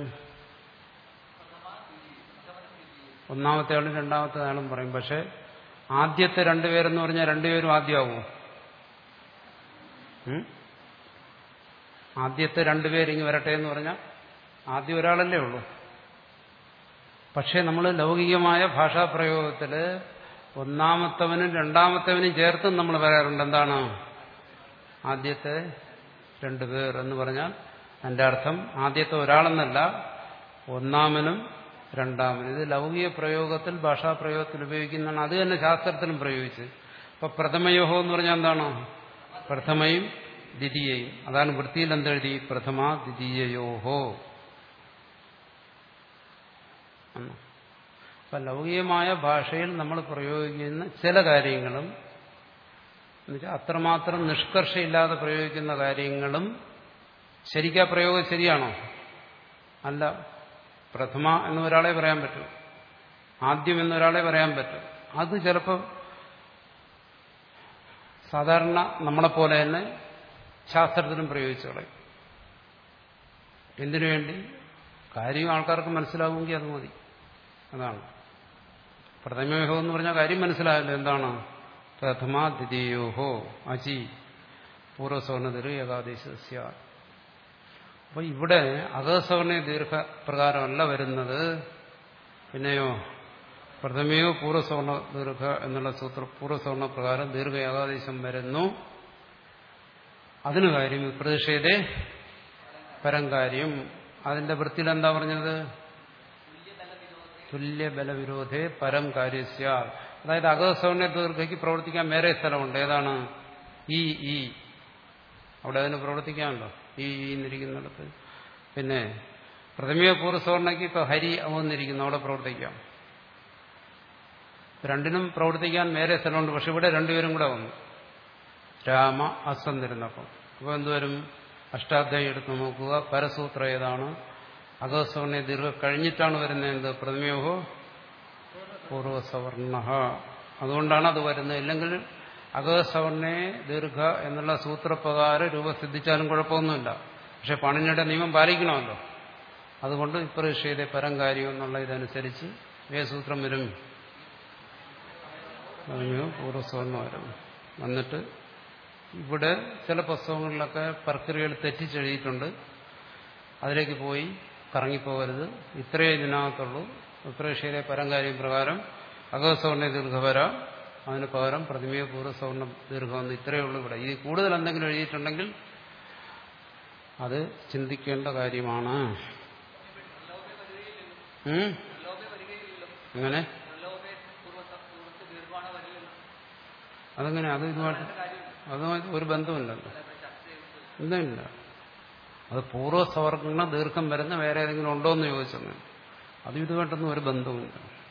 S1: ഒന്നാമത്തെ ആളും രണ്ടാമത്തെ ആളും പറയും പക്ഷെ ആദ്യത്തെ രണ്ടുപേരെന്ന് പറഞ്ഞാൽ രണ്ടുപേരും ആദ്യമാവും ഉം? ആദ്യത്തെ രണ്ടുപേരിങ്ങ് വരട്ടെ എന്ന് പറഞ്ഞാൽ ആദ്യം ഒരാളല്ലേ ഉള്ളൂ പക്ഷേ നമ്മൾ ലൗകികമായ ഭാഷാപ്രയോഗത്തിൽ ഒന്നാമത്തവനും രണ്ടാമത്തവനും ചേർത്തും നമ്മൾ പറയാറുണ്ട് എന്താണ് ആദ്യത്തെ രണ്ടുപേർ എന്ന് പറഞ്ഞാൽ അതിന്റെ അർത്ഥം ആദ്യത്തെ ഒരാളെന്നല്ല ഒന്നാമനും രണ്ടാമനും ഇത് ലൗകിക പ്രയോഗത്തിൽ ഭാഷാപ്രയോഗത്തിൽ ഉപയോഗിക്കുന്നതാണ് അത് തന്നെ ശാസ്ത്രത്തിലും പ്രയോഗിച്ച് ഇപ്പൊ പ്രഥമയോഹോ എന്ന് പറഞ്ഞാൽ എന്താണ് പ്രഥമയും ദ്വിതീയയും അതാണ് വൃത്തിയിൽ എന്തെഴുതി പ്രഥമ ദ്വിതീയയോഹോ എന്ന് അപ്പൊ ലൗകികമായ ഭാഷയിൽ നമ്മൾ പ്രയോഗിക്കുന്ന ചില കാര്യങ്ങളും എന്നുവെച്ചാൽ അത്രമാത്രം നിഷ്കർഷയില്ലാതെ പ്രയോഗിക്കുന്ന കാര്യങ്ങളും ശരിക്കാ പ്രയോഗം ശരിയാണോ അല്ല പ്രഥമ എന്ന് ഒരാളെ പറയാൻ പറ്റും ആദ്യം എന്നൊരാളെ പറയാൻ പറ്റും അത് ചിലപ്പോൾ സാധാരണ നമ്മളെപ്പോലെ തന്നെ ശാസ്ത്രത്തിനും പ്രയോഗിച്ചു കളയും എന്തിനു വേണ്ടി കാര്യം ആൾക്കാർക്ക് മനസ്സിലാവുമെങ്കിൽ അത് മതി അതാണ് പ്രഥമയോഹോ എന്ന് പറഞ്ഞാൽ കാര്യം മനസ്സിലായല്ലോ എന്താണ് പ്രഥമ ദ്വിതീയോഹോ അചി പൂർവ്വസവർണതിരു ഏകാദേശ അപ്പൊ ഇവിടെ അകസവർണ ദീർഘ പ്രകാരമല്ല വരുന്നത് പിന്നെയോ പ്രഥമയോ പൂർവ്വസവർണ ദീർഘ എന്നുള്ള സൂത്ര പൂർവ്വസവർണ പ്രകാരം ദീർഘ ഏകാദേശം വരുന്നു അതിന് കാര്യം പ്രതിഷേധേ പരം കാര്യം അതിന്റെ വൃത്തിയിൽ എന്താ പറഞ്ഞത് തുല്യബലവിരോധേ പരം കാര്യസ്യ അതായത് അകസവർണ്ണ ദീർഘയ്ക്ക് പ്രവർത്തിക്കാൻ വേറെ സ്ഥലമുണ്ട് ഏതാണ് ഈ ഈ അവിടെ അതിന് പ്രവർത്തിക്കാമല്ലോ ഈ ഈ എന്നിരിക്കുന്നിടത്ത് പിന്നെ പ്രഥമീയ പൂർവ്വസവർണ്ണയ്ക്ക് ഇപ്പൊ ഹരി അവന്നിരിക്കുന്നു അവിടെ പ്രവർത്തിക്കാം രണ്ടിനും പ്രവർത്തിക്കാൻ വേറെ സ്ഥലമുണ്ട് പക്ഷെ ഇവിടെ രണ്ടുപേരും കൂടെ വന്നു രാമ അസന്നിരുന്നപ്പം അപ്പോൾ എന്തുവരും അഷ്ടാധ്യായം എടുത്ത് നോക്കുക പരസൂത്ര ഏതാണ് അഗസ്വർണ്ണ ദീർഘ കഴിഞ്ഞിട്ടാണ് വരുന്നത് എന്ത് പ്രഥമയോഹോ പൂർവസവർണ അതുകൊണ്ടാണ് അത് വരുന്നത് ഇല്ലെങ്കിൽ അഗസ്വർണ്ണേ ദീർഘ എന്നുള്ള സൂത്രപ്രകാരം രൂപസിദ്ധിച്ചാലും കുഴപ്പമൊന്നുമില്ല പക്ഷെ പണിനിയുടെ നിയമം പാലിക്കണമല്ലോ അതുകൊണ്ട് ഇപ്രതിഷേധ പരം കാര്യം എന്നുള്ള ഇതനുസരിച്ച് ഏ സൂത്രം വരും പറഞ്ഞു പൂർവ്വസ്വർണ്ണം വരും വന്നിട്ട് ഇവിടെ ചില പുസ്തകങ്ങളിലൊക്കെ പ്രക്രിയകൾ തെറ്റിച്ചെഴുതിയിട്ടുണ്ട് അതിലേക്ക് പോയി കറങ്ങിപ്പോകരുത് ഇത്രയേ ഇതിനകത്തുള്ളൂ ഉത്തരേഷ്യയിലെ പരംകാര്യം പ്രകാരം അകസ്വർണ്ണ ദീർഘവര അതിന് പകരം പ്രതിമയ പൂർവ്വസ്വർണ്ണ ദീർഘമെന്ന് ഇത്രയേ ഉള്ളൂ ഇവിടെ ഇത് കൂടുതൽ എന്തെങ്കിലും എഴുതിയിട്ടുണ്ടെങ്കിൽ അത് ചിന്തിക്കേണ്ട കാര്യമാണ് ഉം? അങ്ങനെ അതെങ്ങനെ അത് ഇതുമായിട്ട് അതുമായിട്ട് ഒരു ബന്ധമില്ലല്ലോ എന്തില്ല അത് പൂർവ്വസവർഗണ ദീർഘം വരുന്ന വേറെ ഏതെങ്കിലും ഉണ്ടോ എന്ന് ചോദിച്ചത് അത് ഇതുമായിട്ടൊന്നും ഒരു ബന്ധവുമില്ല